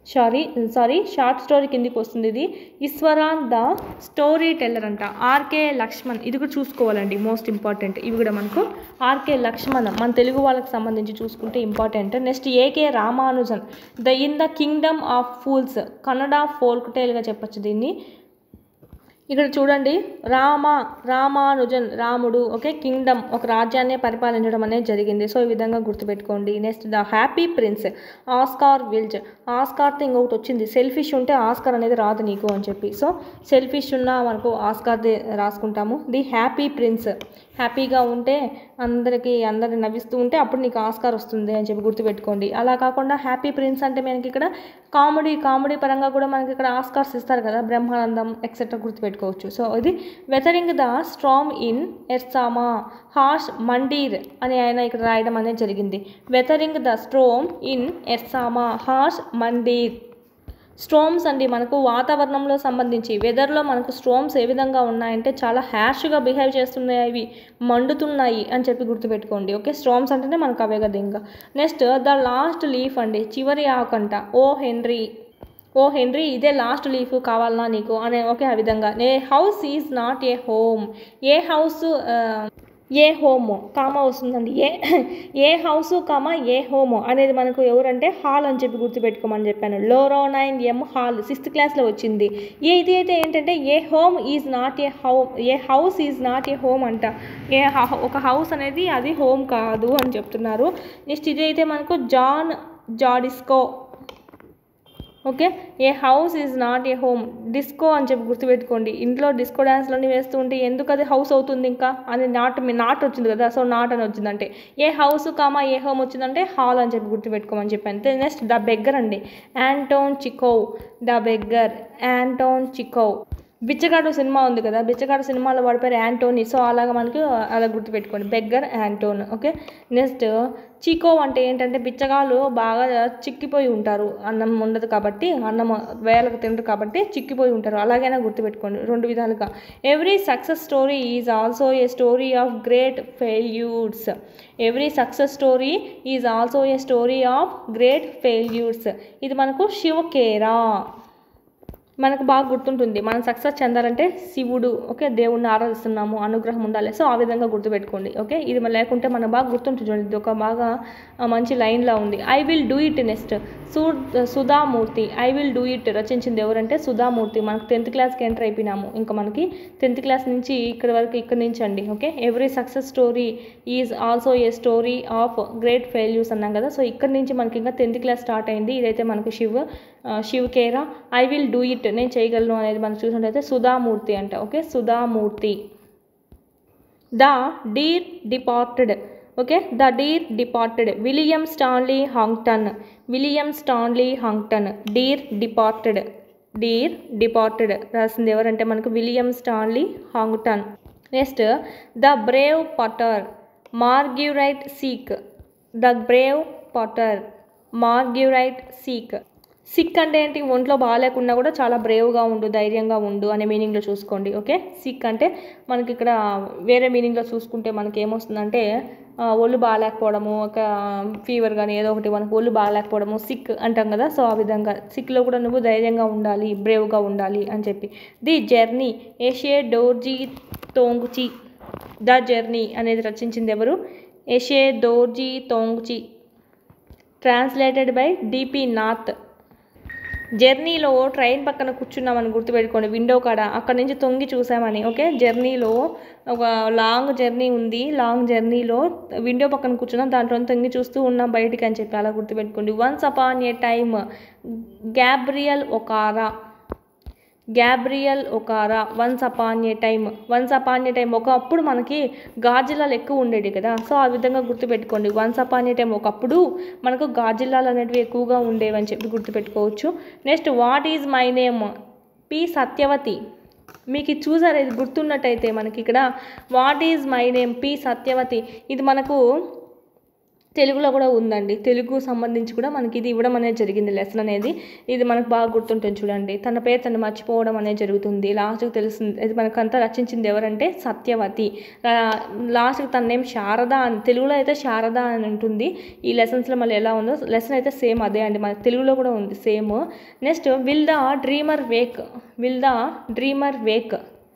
sorry sorry short story కిందికి వస్తుంది ఇది ఈశ్వరాన్ ద స్టోరీ టెల్లర్ అంట ఆర్కే లక్ష్మణ్ ఇది కూడా చూసుకోవాలండి మోస్ట్ ఇంపార్టెంట్ ఇవి కూడా మనకు ఆర్కే లక్ష్మణ్ మన తెలుగు వాళ్ళకి సంబంధించి చూసుకుంటే important next A K Ramanujan the in the kingdom of fools Kannada folk టైల్గా చెప్పొచ్చు దీన్ని ఇక్కడ చూడండి రామ రామానుజన్ రాముడు ఓకే కింగ్డమ్ ఒక రాజ్యాన్ని పరిపాలించడం అనేది జరిగింది సో ఈ విధంగా గుర్తుపెట్టుకోండి next the happy prince Oscar Wilde ఆస్కార్తో ఇంకొకటి వచ్చింది సెల్ఫిష్ ఉంటే ఆస్కార్ అనేది రాదు నీకు అని చెప్పి సో సెల్ఫిష్ ఉన్న మనకు ఆస్కార్ రాసుకుంటాము ది హ్యాపీ ప్రిన్స్ హ్యాపీగా ఉంటే అందరికీ అందరిని నవ్విస్తూ ఉంటే అప్పుడు నీకు ఆస్కార్ వస్తుంది అని చెప్పి గుర్తుపెట్టుకోండి అలా కాకుండా హ్యాపీ ప్రిన్స్ అంటే మనకి ఇక్కడ కామెడీ కామెడీ పరంగా కూడా మనకి ఇక్కడ ఆస్కార్స్ ఇస్తారు కదా బ్రహ్మానందం ఎక్సెట్రా గుర్తుపెట్టుకోవచ్చు సో ఇది weathering the storm in Ersama Harsh Mander అని ఆయన ఇక్కడ రాయడం అనేది జరిగింది weathering the storm in Ersama Harsh Mander storms అండి మనకు వాతావరణంలో సంబంధించి వెదర్లో మనకు స్ట్రోమ్స్ ఏ విధంగా ఉన్నాయంటే చాలా హ్యాష్గా బిహేవ్ చేస్తున్నాయి అవి మండుతున్నాయి అని చెప్పి గుర్తుపెట్టుకోండి ఓకే స్ట్రోమ్స్ అంటేనే మనకు అవే కదా ఇంకా నెక్స్ట్ ద లాస్ట్ లీఫ్ అండి చివరి ఆకంట ఓ హెన్రీ ఓ హెన్రీ ఇదే లాస్ట్ లీఫ్ కావాలనా నీకు అనే ఓకే ఆ విధంగా a house is not a home a house a home comma వస్తుందండి a A house comma A home అనేది మనకు ఎవరంటే హాల్ అని చెప్పి గుర్తుపెట్టుకోమని చెప్పాను Lorraine M Hall sixth క్లాస్లో వచ్చింది ఏ ఇది అయితే ఏంటంటే a home is not a home a house is not a home అంట ఏ హ- ఒక హౌస్ అనేది అది హోమ్ కాదు అని చెప్తున్నారు నెక్స్ట్ ఇది అయితే మనకు జాన్ జాడిస్కో okay a house is not a home disco అని చెప్పి గుర్తుపెట్టుకోండి ఇంట్లో డిస్కో డ్యాన్స్లన్నీ వేస్తూ ఉంటే ఎందుకు అది హౌస్ అవుతుంది ఇంకా అని నాట్ మీ నాట్ వచ్చింది కదా సో నాట్ అని వచ్చిందంటే a house comma a home వచ్చిందంటే హాల్ అని చెప్పి గుర్తుపెట్టుకోమని చెప్పాను నెక్స్ట్ ద బెగ్గర్ అండి Anton Chekhov the beggar Anton Chekhov బిచ్చగాడు సినిమా ఉంది కదా బిచ్చగాడు సినిమాలో వాడి పేరు యాంటోనీ సో అలాగా మనకి అలా గుర్తుపెట్టుకోండి beggar Anton okay next Chekhov అంటే ఏంటంటే బిచ్చగాళ్ళు బాగా చిక్కిపోయి ఉంటారు అన్నం ఉండదు కాబట్టి అన్నం వేలకు తినరు కాబట్టి చిక్కిపోయి ఉంటారు అలాగైనా గుర్తుపెట్టుకోండి రెండు విధాలుగా every success story is also a story of great failures every success story is also a story of great failures ఇది మనకు శివకేరా మనకు బాగా గుర్తుంటుంది మనం సక్సెస్ చెందాలంటే శివుడు ఓకే దేవుణ్ణి ఆరాధిస్తున్నాము అనుగ్రహం ఉండాలి సో ఆ విధంగా గుర్తుపెట్టుకోండి ఓకే ఇది మన లేకుంటే మనకు బాగా గుర్తుంటుంది చూడండి ఇది ఒక బాగా ఆ, మంచి లైన్లా ఉంది I will do it next సు Sudha Murthy I will do it రచించింది ఎవరంటే సుధామూర్తి మనకు టెన్త్ క్లాస్కి ఎంటర్ అయిపోయినాము ఇంకా మనకి టెన్త్ క్లాస్ నుంచి ఇక్కడ వరకు ఇక్కడ నుంచి అండి okay every success story is also a story of great failures అన్నాం కదా సో ఇక్కడ నుంచి మనకి ఇంకా టెన్త్ క్లాస్ స్టార్ట్ అయింది ఇదైతే మనకు శివ్ ఆ, Shiv Khera I will do it నేను చేయగలను అనేది మనం చూసినట్టయితే సుధామూర్తి అంట okay Sudha Murthy the dear departed okay the dear departed William Stanley Houghton William Stanley Houghton dear departed dear departed రాసింది ఎవరంటే మనకు William Stanley Houghton next the brave potter Marguerite Siek the brave potter Marguerite Siek sick అంటే ఏంటి ఒంట్లో బాగాలేకున్నా కూడా చాలా బ్రేవ్గా ఉండు ధైర్యంగా ఉండు అనే మీనింగ్లో చూసుకోండి ఓకే సిక్ అంటే మనకి ఇక్కడ వేరే మీనింగ్లో చూసుకుంటే మనకి ఏమొస్తుందంటే ఆ, ఒళ్ళు బాగాలేకపోవడము ఒక ఫీవర్ కానీ ఏదో ఒకటి మనకు ఒళ్ళు బాగాలేకపోవడము సిక్ అంటాం కదా సో ఆ విధంగా సిక్లో కూడా నువ్వు ధైర్యంగా ఉండాలి బ్రేవ్గా ఉండాలి అని చెప్పి the journey Yeshe Dorjee Thongchi the journey అనేది రచించింది ఎవరు Yeshe Dorjee Thongchi translated by DP Nath జర్నీలో ట్రైన్ పక్కన కూర్చున్నామని గుర్తుపెట్టుకోండి విండో కాడ అక్కడ నుంచి తొంగి చూసామని ఓకే జర్నీలో ఒక లాంగ్ జర్నీ ఉంది లాంగ్ జర్నీలో విండో పక్కన కూర్చున్నాం దాంట్లో తొంగి చూస్తూ ఉన్నాం బయటికి అని చెప్పి అలా గుర్తుపెట్టుకోండి once upon a time Gabriel Okara Gabriel Okara once upon a time once upon a time ఒకప్పుడు మనకి గాజిల్లాలు ఎక్కువ ఉండేవి కదా సో ఆ విధంగా గుర్తుపెట్టుకోండి వన్స్ అపాన్ ఏ టైం ఒకప్పుడు మనకు గాజిల్లాలు అనేటివి ఎక్కువగా ఉండేవి అని చెప్పి గుర్తుపెట్టుకోవచ్చు next what is my name P Satyavathi మీకు ఇది చూసారా ఇది గుర్తున్నట్టయితే మనకి ఇక్కడ what is my name P Satyavathi ఇది మనకు తెలుగులో కూడా ఉందండి తెలుగు సంబంధించి కూడా మనకి ఇది ఇవ్వడం అనేది జరిగింది లెసన్ అనేది ఇది మనకు బాగా గుర్తుంటుంది చూడండి తన పేరు తను మర్చిపోవడం అనేది జరుగుతుంది లాస్ట్కి తెలుస్తుంది ఇది మనకంతా రచించింది ఎవరంటే సత్యవతి లాస్ట్కి తన నేమ్ శారద అని తెలుగులో అయితే శారద అని ఉంటుంది ఈ లెసన్స్లో మళ్ళీ ఎలా ఉందో లెసన్ అయితే సేమ్ అదే అండి మన తెలుగులో కూడా ఉంది same next will the dreamer wake will the dreamer wake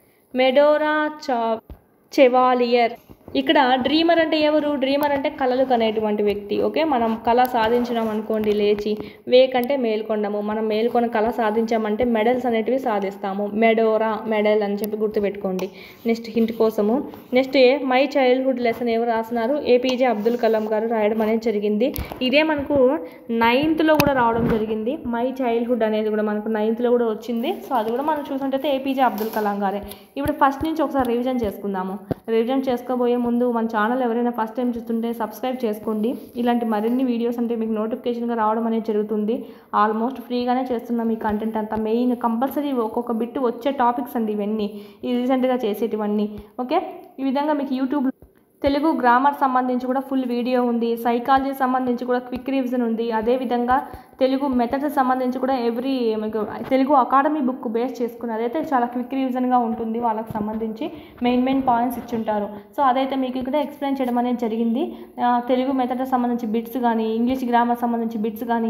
Medora చా చెవాలియర్ ఇక్కడ డ్రీమర్ అంటే ఎవరు డ్రీమర్ అంటే కళలు కనేటువంటి వ్యక్తి ఓకే మనం కళ సాధించినాం అనుకోండి లేచి వేక్ అంటే మేల్కొండము మనం మేల్కొని కళ సాధించామంటే మెడల్స్ అనేటివి సాధిస్తాము మెడోరా మెడల్ అని చెప్పి గుర్తుపెట్టుకోండి నెక్స్ట్ హింట్ కోసము next a my childhood lesson ఎవరు రాస్తున్నారు ఏపీజే అబ్దుల్ కలాం గారు రాయడం అనేది జరిగింది ఇదే మనకు నైన్త్లో కూడా రావడం జరిగింది మై చైల్డ్హుడ్ అనేది కూడా మనకు నైన్త్లో కూడా వచ్చింది సో అది కూడా మనం చూసుకుంటే ఏపీజే అబ్దుల్ కలాం గారే ఇప్పుడు ఫస్ట్ నుంచి ఒకసారి రివిజన్ చేసుకుందాము రివిజన్ చేసుకోబోయే ముందు మన ఛానల్ ఎవరైనా ఫస్ట్ టైం చూస్తుంటే సబ్స్క్రైబ్ చేసుకోండి ఇలాంటి మరిన్ని వీడియోస్ అంటే మీకు నోటిఫికేషన్గా రావడం అనేది జరుగుతుంది ఆల్మోస్ట్ ఫ్రీగానే చేస్తున్నాం ఈ కంటెంట్ అంతా మెయిన్ కంపల్సరీ ఒక్కొక్క బిట్ వచ్చే టాపిక్స్ అండి ఇవన్నీ ఈ రీసెంట్గా చేసేటివన్నీ ఓకే ఈ విధంగా మీకు యూట్యూబ్ తెలుగు గ్రామర్ సంబంధించి కూడా ఫుల్ వీడియో ఉంది సైకాలజీ సంబంధించి కూడా క్విక్ రివిజన్ ఉంది అదేవిధంగా తెలుగు మెథడ్స్ సంబంధించి కూడా ఎవ్రీ మీకు తెలుగు అకాడమీ బుక్ బేస్ చేసుకుని అదైతే చాలా క్విక్ రివిజన్గా ఉంటుంది వాళ్ళకి సంబంధించి మెయిన్ మెయిన్ పాయింట్స్ ఇచ్చుంటారు సో అదైతే మీకు ఇక్కడ ఎక్స్ప్లెయిన్ చేయడం అనేది జరిగింది ఆ, తెలుగు మెథడ్ సంబంధించి బిట్స్ కానీ ఇంగ్లీష్ గ్రామర్ సంబంధించి బిట్స్ కానీ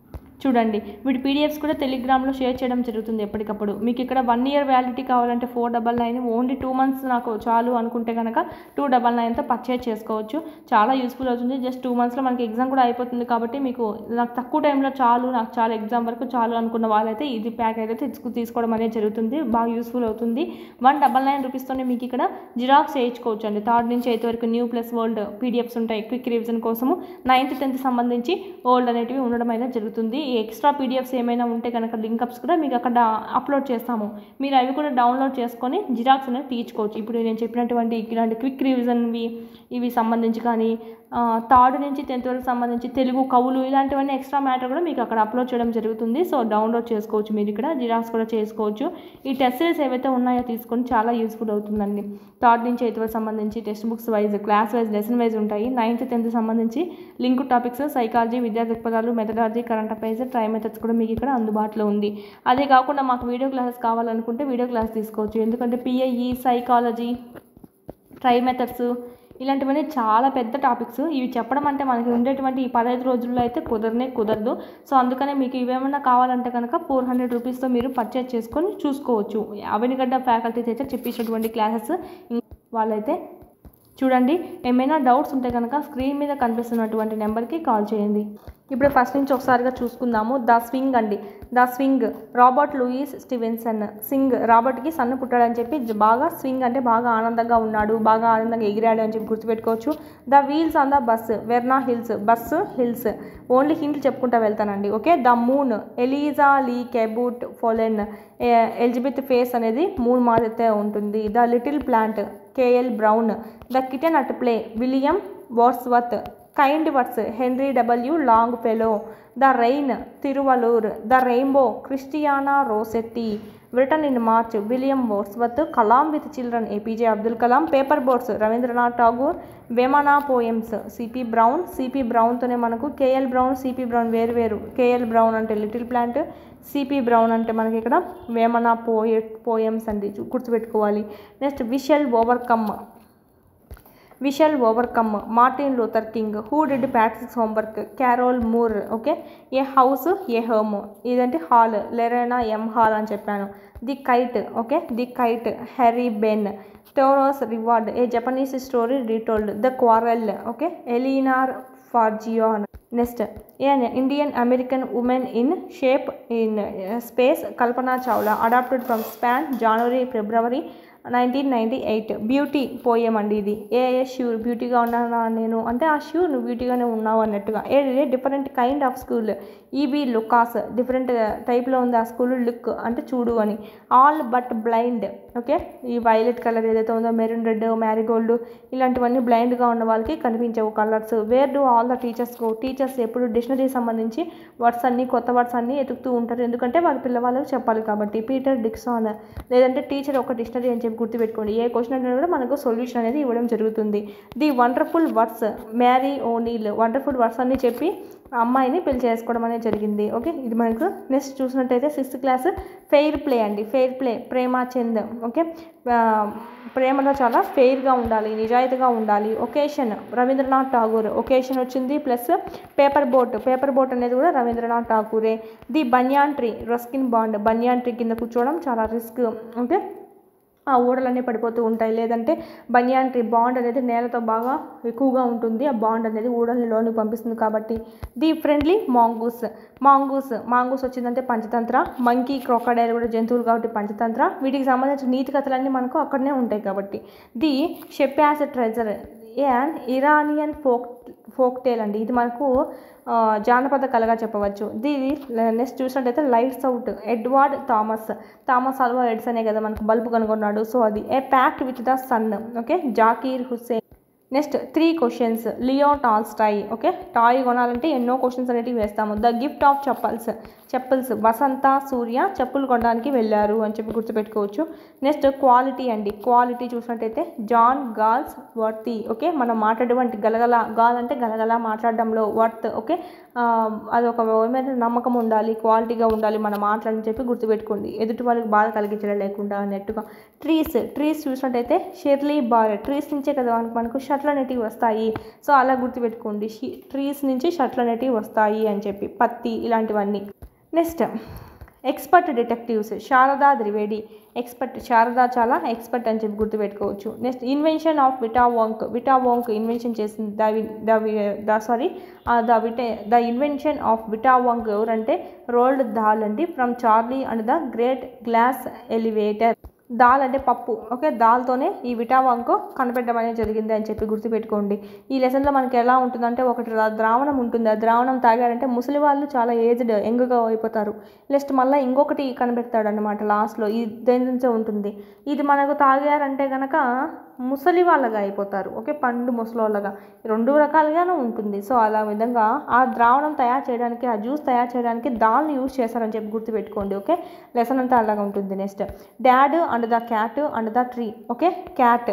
చూడండి వీటి పీడిఎఫ్స్ కూడా టెలిగ్రామ్లో షేర్ చేయడం జరుగుతుంది ఎప్పటికప్పుడు మీకు ఇక్కడ వన్ ఇయర్ వ్యాలిడిటీ కావాలంటే four double nine only two months నాకు చాలు అనుకుంటే కనుక టూ డబల్ నైన్తో పర్చేజ్ చేసుకోవచ్చు చాలా యూస్ఫుల్ అవుతుంది జస్ట్ టూ మంత్స్లో మనకి ఎగ్జామ్ కూడా అయిపోతుంది కాబట్టి మీకు నాకు తక్కువ టైంలో చాలు నాకు చాలా ఎగ్జామ్ వరకు చాలు అనుకున్న వాళ్ళైతే ఇది ప్యాక్ అయితే తీసుకు తీసుకోవడం అనేది జరుగుతుంది బాగా యూస్ఫుల్ అవుతుంది వన్ డబల్ నైన్ రూపీస్తోనే మీకు ఇక్కడ జిరాక్స్ వేయించుకోవచ్చు అండి థర్డ్ నుంచి ఎయిత్ వరకు న్యూ ప్లస్ ఓల్డ్ పీడిఎఫ్స్ ఉంటాయి క్విక్ రివిజన్ కోసము నైన్త్ టెన్త్ సంబంధించి ఓల్డ్ అనేటివి ఉండడం అయితే జరుగుతుంది ఈ ఎక్స్ట్రా పీడిఎఫ్స్ ఏమైనా ఉంటే కనుక లింకప్స్ కూడా మీకు అక్కడ అప్లోడ్ చేస్తాము మీరు అవి కూడా డౌన్లోడ్ చేసుకొని జిరాక్స్ అనేది తీర్చుకోవచ్చు ఇప్పుడు నేను చెప్పినటువంటి ఇలాంటి క్విక్ రివిజన్వి ఇవి సంబంధించి కానీ థర్డ్ నుంచి టెన్త్ వరకు సంబంధించి తెలుగు కవులు ఇలాంటివన్నీ ఎక్స్ట్రా మ్యాటర్ కూడా మీకు అక్కడ అప్లోడ్ చేయడం జరుగుతుంది సో డౌన్లోడ్ చేసుకోవచ్చు మీరు ఇక్కడ జిరాక్స్ కూడా చేసుకోవచ్చు ఈ టెస్ట్ సిరీస్ ఏవైతే ఉన్నాయో తీసుకొని చాలా యూస్ఫుల్ అవుతుందండి థర్డ్ నుంచి ఎయిత్ వరకు సంబంధించి text books wise class wise lesson wise ఉంటాయి నైన్త్ టెన్త్ సంబంధించి లింక్ టాపిక్స్ సైకాలజీ విద్యా దృక్పథాలు methodology current affairs try methods కూడా మీకు ఇక్కడ అందుబాటులో ఉంది అదే కాకుండా మాకు వీడియో క్లాసెస్ కావాలనుకుంటే వీడియో క్లాస్ తీసుకోవచ్చు ఎందుకంటే పిఐఈ సైకాలజీ ట్రై మెథడ్స్ ఇలాంటివన్నీ చాలా పెద్ద టాపిక్స్ ఇవి చెప్పడం అంటే మనకి ఉండేటువంటి ఈ పదహైదు రోజుల్లో అయితే కుదరనే కుదరదు సో అందుకనే మీకు ఇవేమన్నా కావాలంటే కనుక ఫోర్ హండ్రెడ్ రూపీస్తో మీరు పర్చేజ్ చేసుకొని చూసుకోవచ్చు అవనిగడ్డ ఫ్యాకల్టీస్ అయితే చెప్పించినటువంటి క్లాసెస్ వాళ్ళైతే చూడండి ఏమైనా డౌట్స్ ఉంటే కనుక స్క్రీన్ మీద కనిపిస్తున్నటువంటి నెంబర్కి కాల్ చేయండి ఇప్పుడు ఫస్ట్ నుంచి ఒకసారిగా చూసుకుందాము ద స్వింగ్ అండి the swing Robert Louis Stevenson Singh రాబర్ట్కి సన్ను పుట్టాడని చెప్పి జ- బాగా స్వింగ్ అంటే బాగా ఆనందంగా ఉన్నాడు బాగా ఆనందంగా ఎగిరాడు అని చెప్పి గుర్తుపెట్టుకోవచ్చు the wheels on the bus Verna Hills bus Hills only హింట్లు చెప్పుకుంటా వెళ్తానండి okay the moon Eliza Lee Cabot Follen Elizabeth face అనేది మూన్ మారితే ఉంటుంది the little plant KL Brown the kitten at play William Wordsworth kind words Henry W Longfellow the rain Thiruvallur the rainbow Christina Rossetti written in March William Wordsworth Kalam with children APJ Abdul Kalam paper boats Rabindranath Tagore వేమనా poems CP Brown CP బ్రౌన్తోనే మనకు కేఎల్ బ్రౌన్ సిపి బ్రౌన్ వేరు వేరు కేఎల్ బ్రౌన్ అంటే లిటిల్ ప్లాంట్ సిపి బ్రౌన్ అంటే మనకి ఇక్కడ వేమనా పోయ పోయమ్స్ అండి చూ- గుర్తుపెట్టుకోవాలి next we shall overcome we shall overcome Martin Luther King who did Patrick's homework Carol Moore okay a house a home ఇదంటే హాల్ లెరెనా ఎం హాల్ అని చెప్పాను the kite okay the kite Harry Behn Taro's reward a Japanese story retold the quarrel okay Eleanor Farjeon next a Indian American women in shape in space Kalpana Chawla adapted from span January February nineteen ninety eight beauty poem అండి ఇది ఏ ఏ ష్యూర్ బ్యూటీగా ఉన్నానా నేను అంటే ఆ ష్యూర్ నువ్వు బ్యూటీగానే ఉన్నావు అన్నట్టుగా a different kind of school EB Lucas different టైప్లో ఉంది ఆ స్కూల్ లుక్ అంటే చూడు అని ఆల్ బట్ బ్లైండ్ ఓకే ఈ వైలెట్ కలర్ ఏదైతే ఉందో మెరూన్ రెడ్ మ్యారీగోల్డ్ ఇలాంటివన్నీ బ్లైండ్గా ఉన్న వాళ్ళకి కనిపించవు colours where do all the teachers go teachers ఎప్పుడు డిక్షనరీ సంబంధించి వర్డ్స్ అన్ని కొత్త వర్డ్స్ అన్ని ఎతుకుతూ ఉంటారు ఎందుకంటే వాళ్ళ పిల్లవాళ్ళకి చెప్పాలి కాబట్టి పీటర్ డిక్సాన్ లేదంటే టీచర్ ఒక డిక్షనరీ అని చెప్పి చెప్పి గుర్తుపెట్టుకోండి ఏ క్వశ్చన్ అంటే కూడా మనకు సొల్యూషన్ అనేది ఇవ్వడం జరుగుతుంది the wonderful words Mary O'Neill wonderful words అన్ని చెప్పి ఆ అమ్మాయిని పెళ్లి చేసుకోవడం అనేది జరిగింది ఓకే ఇది మనకు నెక్స్ట్ చూసినట్టయితే సిక్స్త్ క్లాస్ ఫెయిర్ ప్లే అండి fair play Prem Chand okay ఆ, ప్రేమలో చాలా ఫెయిర్గా ఉండాలి నిజాయితీగా ఉండాలి ఒకేషన్ రవీంద్రనాథ్ ఠాగూర్ ఒకేషన్ వచ్చింది plus paper boat paper boat అనేది కూడా రవీంద్రనాథ్ ఠాగూరే the banyan tree Ruskin Bond banyan tree కింద కూర్చోవడం చాలా రిస్క్ ఓకే ఆ ఓడలన్నీ పడిపోతూ ఉంటాయి లేదంటే బనియాన్ ట్రీ బాండ్ అనేది నేలతో బాగా ఎక్కువగా ఉంటుంది ఆ బాండ్ అనేది ఓడల్ని లోనికి పంపిస్తుంది కాబట్టి the friendly mongoose mongoose mongoose వచ్చిందంటే పంచతంత్ర మంకీ క్రొకడైల్ కూడా జంతువులు కాబట్టి పంచతంత్ర వీటికి సంబంధించిన నీతి కథలన్నీ మనకు అక్కడనే ఉంటాయి కాబట్టి the shepherd's treasure and Iranian folk folk tale అండి ఇది మనకు ఆ, జానపద కళగా చెప్పవచ్చు దీని నెక్స్ట్ చూసినట్టయితే lights out Edward Thomas Thomas Alva ఎడ్సనే కదా మనకు బల్బు కనుగొన్నాడు సో అది a pact with the sun okay Zakir Hussain next three questions Leo Tolstoy okay toy కొనాలంటే ఎన్నో క్వశ్చన్స్ అనేటివి వేస్తాము the gift of chappals chappals Vasantha Surya చెప్పులు కొనడానికి వెళ్ళారు అని చెప్పి గుర్తుపెట్టుకోవచ్చు నెక్స్ట్ క్వాలిటీ అండి క్వాలిటీ చూసినట్టయితే జాన్ గాల్స్ వర్తి ఓకే మనం మాట్లాడేటువంటి గలగల గాల్ అంటే గలగల మాట్లాడడంలో వర్త్ ఓకే ఆ, అదొక ఏమైనా నమ్మకం ఉండాలి క్వాలిటీగా ఉండాలి మనం మాట్లాడని చెప్పి గుర్తుపెట్టుకోండి ఎదుటి వాళ్ళకి బాధ కలిగించడం లేకుండా అన్నట్టుగా ట్రీస్ ట్రీస్ చూసినట్టయితే షెర్లీ బార్ ట్రీస్ నుంచే కదా మనకు మనకు షర్ట్లు అనేటివి వస్తాయి సో అలా గుర్తుపెట్టుకోండి ట్రీస్ నుంచి షర్ట్లు అనేటివి వస్తాయి అని చెప్పి పత్తి ఇలాంటివన్నీ నెక్స్ట్ expert detectives Sharada Dwivedi expert Sharada చాలా ఎక్స్పర్ట్ అని చెప్పి గుర్తుపెట్టుకోవచ్చు next invention of Vita Wonk Vita Wonk invention చేసింది ద వి- ద వి- the sorry the Vita the invention of Vita Wonk ఎవరంటే రోల్డ్ దాల్ అండి from Charlie and the great glass elevator Dahl అంటే పప్పు ఓకే దాల్తోనే ఈ విటావాంకు కనిపెట్టడం అనేది జరిగింది అని చెప్పి గుర్తుపెట్టుకోండి ఈ లెసన్లో మనకి ఎలా ఉంటుందంటే ఒకటి రా- ద్రావణం ఉంటుంది ఆ ద్రావణం తాగారంటే ముసలి వాళ్ళు చాలా ఏజ్డ్ యంగ్గా అయిపోతారు నెక్స్ట్ మళ్ళీ ఇంకొకటి కనిపెడతాడు అనమాట లాస్ట్లో ఈ దేని నుంచే ఉంటుంది ఇది మనకు తాగారంటే గనక ముసలి వాళ్ళగా అయిపోతారు ఓకే పండు ముసలోళ్ళగా రెండు రకాలుగానే ఉంటుంది సో అలా విధంగా ఆ ద్రావణం తయారు చేయడానికి ఆ జ్యూస్ తయారు చేయడానికి దాల్ని యూజ్ చేస్తారని చెప్పి గుర్తుపెట్టుకోండి ఓకే లెసన్ అంతా అలాగా ఉంటుంది next dad and the cat and the tree okay cat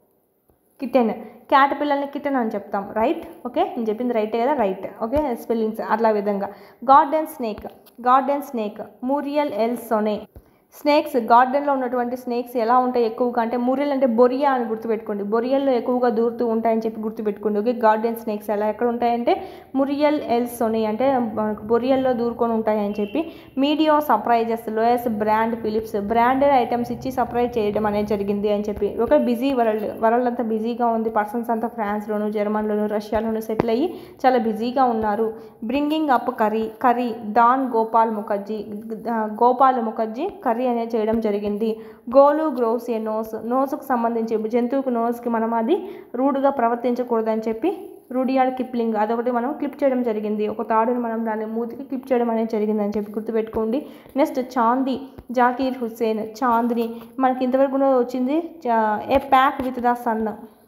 kitten cat పిల్లల్ని కిటెన్ అని చెప్తాం రైట్ ఓకే నేను చెప్పింది రైటే కదా రైట్ ఓకే స్పెల్లింగ్స్ అట్లా విధంగా garden snake garden snake Muriel L Sonne snakes గార్డెన్లో ఉన్నటువంటి స్నేక్స్ ఎలా ఉంటాయి ఎక్కువగా అంటే మురియల్ అంటే బొరియా అని గుర్తుపెట్టుకోండి బొరియల్లో ఎక్కువగా దూరుతూ ఉంటాయని చెప్పి గుర్తుపెట్టుకోండి ఓకే గార్డెన్ స్నేక్స్ ఎలా ఎక్కడ ఉంటాయంటే మురియల్ ఎల్స్ సొని అంటే మనకు బొరియల్లో దూరుకొని ఉంటాయని చెప్పి మీడియో surprises Lois Brandt Phillips branded items ఇచ్చి సర్ప్రైజ్ చేయడం అనేది జరిగింది అని చెప్పి ఒక బిజీ వరల్డ్ వరల్డ్ అంతా బిజీగా ఉంది పర్సన్స్ అంతా ఫ్రాన్స్లోను జర్మన్లోను రష్యాలోను సెటిల్ అయ్యి చాలా బిజీగా ఉన్నారు బ్రింగింగ్ అప్ కర్రీ కర్రీ దాన్ గోపాల్ ముఖర్జీ ఆ, గోపాల్ ముఖర్జీ కర్రీ అనేది చేయడం జరిగింది గోలు గ్రోస్ ఏ నోస్ నోస్కు సంబంధించి జంతువుకు నోస్కి మనం అది రూడ్గా ప్రవర్తించకూడదని చెప్పి రూడియాడ్ కిప్లింగ్ అదొకటి మనం క్లిప్ చేయడం జరిగింది ఒక తాడుని మనం దాన్ని మూతికి క్లిప్ చేయడం అనేది జరిగింది అని చెప్పి గుర్తుపెట్టుకోండి నెక్స్ట్ చాందీ జాకీర్ హుస్సేన్ చాందిని మనకి ఇంతవరకు కూడా వచ్చింది చా- a pack with the sun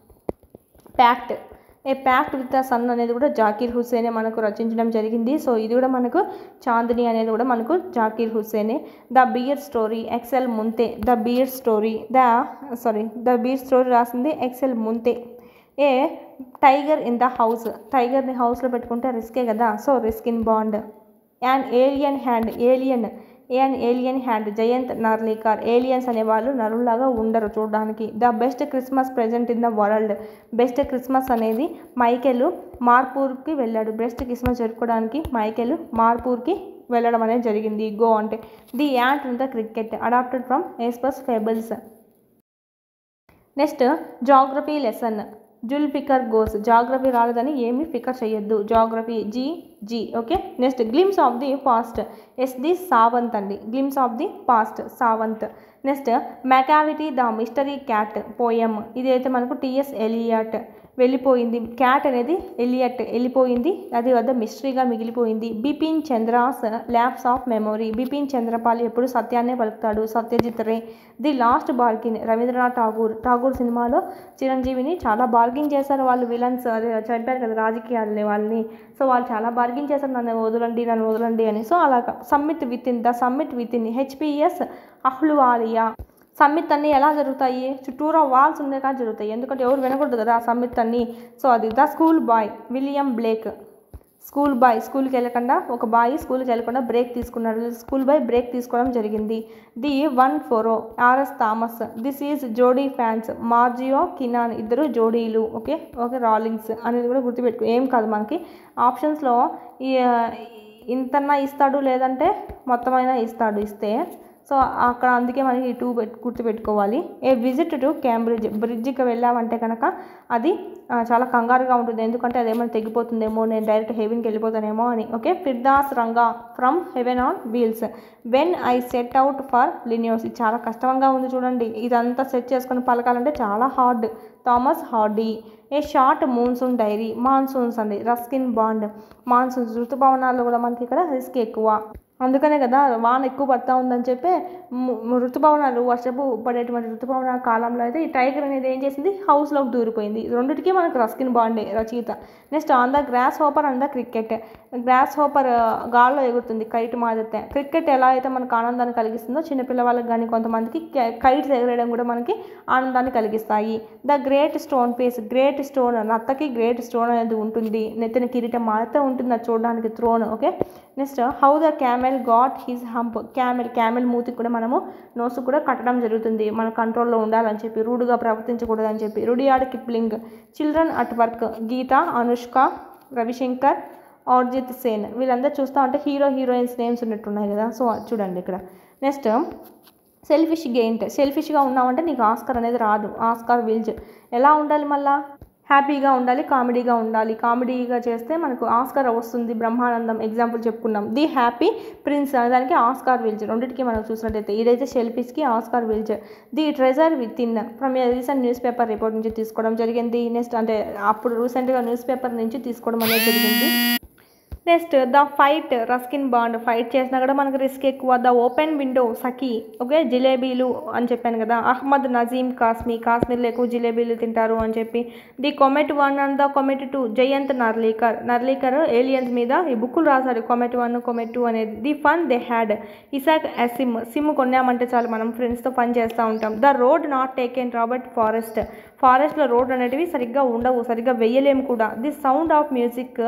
pact a pact with the sun అనేది కూడా జాకీర్ హుస్సేనే మనకు రచించడం జరిగింది సో ఇది కూడా మనకు చాందిని అనేది కూడా మనకు జాకీర్ హుస్సేనే the bear story Axel Munthe the bear story the sorry the bear story రాసింది Axel Munthe a tiger in the house టైగర్ని హౌస్లో పెట్టుకుంటే రిస్కే కదా so Ruskin Bond an alien hand alien an alien hand Jayant Narlikar aliens అనేవాళ్ళు నరుల్లాగా ఉండరు చూడడానికి the best Christmas present in the world best Christmas అనేది మైకెల్ మార్పూర్కి వెళ్ళాడు బెస్ట్ క్రిస్మస్ జరుపుకోవడానికి మైకెల్ మార్పూర్కి వెళ్ళడం అనేది జరిగింది గో అంటే the ant in the cricket adapted from Aesop's fables next geography lesson Zulfikar Ghose geography రాలేదని ఏమీ ఫికర్ చేయొద్దు geography G G okay next glimpses of the past S D Sawant అండి glimpses of the past Sawant next Macavity the mystery cat poem ఇది అయితే మనకు టిఎస్ ఎలియట్ వెళ్ళిపోయింది క్యాట్ అనేది ఎలియట్ వెళ్ళిపోయింది అది వద్ద మిస్టరీగా మిగిలిపోయింది Bipin Chandra's lapse of memory Bipin Chandrapal ఎప్పుడు సత్యాన్నే పలుకుతాడు Satyajit Ray the last bargain Rabindranath Tagore Tagore సినిమాలో చిరంజీవిని చాలా బార్గింగ్ చేశారు వాళ్ళు విలన్స్ అదే చంపారు కదా రాజకీయాలని వాళ్ళని సో వాళ్ళు చాలా బార్గింగ్ చేశారు నన్ను వదలండి నన్ను వదలండి అని సో అలా summit within the summit within HPS Ahluwalia summit అన్నీ ఎలా జరుగుతాయి చుట్టూరా వాల్స్ ఉండే కానీ జరుగుతాయి ఎందుకంటే ఎవరు వినకూడదు కదా ఆ సమ్మిట్ అన్నీ సో అది the school boy William Blake school boy స్కూల్కి వెళ్ళకుండా ఒక బాయ్ స్కూల్కి వెళ్ళకుండా బ్రేక్ తీసుకున్నాడు స్కూల్ బాయ్ బ్రేక్ తీసుకోవడం జరిగింది the one furrow RS Thomas this is Jody fawn Marjorie Kinnan ఇద్దరు జోడీలు ఓకే ఓకే రాలింగ్స్ అనేది కూడా గుర్తుపెట్టుకో ఏం కాదు మనకి ఆప్షన్స్లో ఈ ఇంతన్నా ఇస్తాడు లేదంటే మొత్తమైనా ఇస్తాడు ఇస్తే సో అక్కడ అందుకే మనకి ఈ టూ పెట్టు గుర్తుపెట్టుకోవాలి ఏ విజిట్ టు క్యాంబ్రిడ్జ్ బ్రిడ్జికి వెళ్ళామంటే కనుక అది ఆ, చాలా కంగారుగా ఉంటుంది ఎందుకంటే అదేమైనా తెగిపోతుందేమో నేను డైరెక్ట్ హెవెన్కి వెళ్ళిపోతానేమో అని okay Firdaus Kanga from heaven on wheels when I set out for Lyonnesse ఇది చాలా కష్టంగా ఉంది చూడండి ఇదంతా సెట్ చేసుకొని పలకాలంటే చాలా hard Thomas Hardy a short monsoon diary monsoons అండి రస్కిన్ బాండ్ మాన్సూన్స్ ఋతుపవనాల్లో కూడా మనకి ఇక్కడ రిస్క్ ఎక్కువ అందుకనే కదా వాన ఎక్కువ పడతా ఉందని చెప్పి ము- ము- ఋతుపవనాలు వర్షపు పడేటువంటి ఋతుపవనాల కాలంలో అయితే ఈ టైగర్ అనేది ఏం చేసింది హౌస్లోకి దూరిపోయింది రెండిటికి మనకు రస్కిన్ బాండే రచయిత next on the grasshopper and the cricket grasshopper గాల్లో ఎగురుతుంది కైట్ మాదిరితే క్రికెట్ ఎలా అయితే మనకు ఆనందాన్ని కలిగిస్తుందో చిన్నపిల్లవాళ్ళకి కానీ కొంతమందికి కైట్స్ ఎగరేయడం కూడా మనకి ఆనందాన్ని కలిగిస్తాయి the great stone piece great stone నత్తకి గ్రేట్ స్టోన్ అనేది ఉంటుంది నెత్తిన కిరీటం మాత్రం ఉంటుంది అది చూడడానికి throne okay next how the camel got his hump camel camel మూతికి కూడా మనము నోసు కూడా కట్టడం జరుగుతుంది మన కంట్రోల్లో ఉండాలని చెప్పి రూడ్గా ప్రవర్తించకూడదని చెప్పి Rudyard Kipling children at work Geeta Anushka Ravishankar Arijit Sen వీళ్ళందరూ చూస్తూ ఉంటే హీరో హీరోయిన్స్ నేమ్స్ ఉన్నట్టున్నాయి కదా సో అది చూడండి ఇక్కడ నెక్స్ట్ సెల్ఫిష్ గెయింట్ సెల్ఫిష్గా ఉన్నామంటే నీకు ఆస్కార్ అనేది రాదు ఆస్కార్ విల్జ్ ఎలా ఉండాలి మళ్ళా హ్యాపీగా ఉండాలి కామెడీగా ఉండాలి కామెడీగా చేస్తే మనకు ఆస్కార్ వస్తుంది బ్రహ్మానందం ఎగ్జాంపుల్ చెప్పుకున్నాం ది హ్యాపీ ప్రిన్స్ అనే దానికి ఆస్కార్ విల్జ్ రెండింటికి మనం చూసినట్టయితే ఇదైతే షెల్ఫిష్కి Oscar Wilde the treasure within from recent newspaper report నుంచి తీసుకోవడం జరిగింది నెక్స్ట్ అంటే అప్పుడు రీసెంట్గా న్యూస్ పేపర్ నుంచి తీసుకోవడం అనేది జరిగింది next the fight Ruskin Bond fight చేసినా కూడా మనకు రిస్క్ ఎక్కువ the open window Saki okay జిలేబీలు అని చెప్పాను కదా అహ్మద్ నజీం కాస్మీ కాశ్మీర్లో ఎక్కువ జిలేబీలు తింటారు అని చెప్పి the comet one and the comet two Jayant Narlikar Narlikar aliens మీద ఈ బుక్కులు రాశాడు కొమెట్ వన్ కొమెట్ టూ అనేది the fun they had Isaac sim sim కొన్నామంటే చాలు మనం ఫ్రెండ్స్తో ఫన్ చేస్తూ ఉంటాం the road not taken Robert Frost ఫారెస్ట్లో రోడ్ అనేటివి సరిగ్గా ఉండవు సరిగ్గా వెయ్యలేము కూడా the sound of music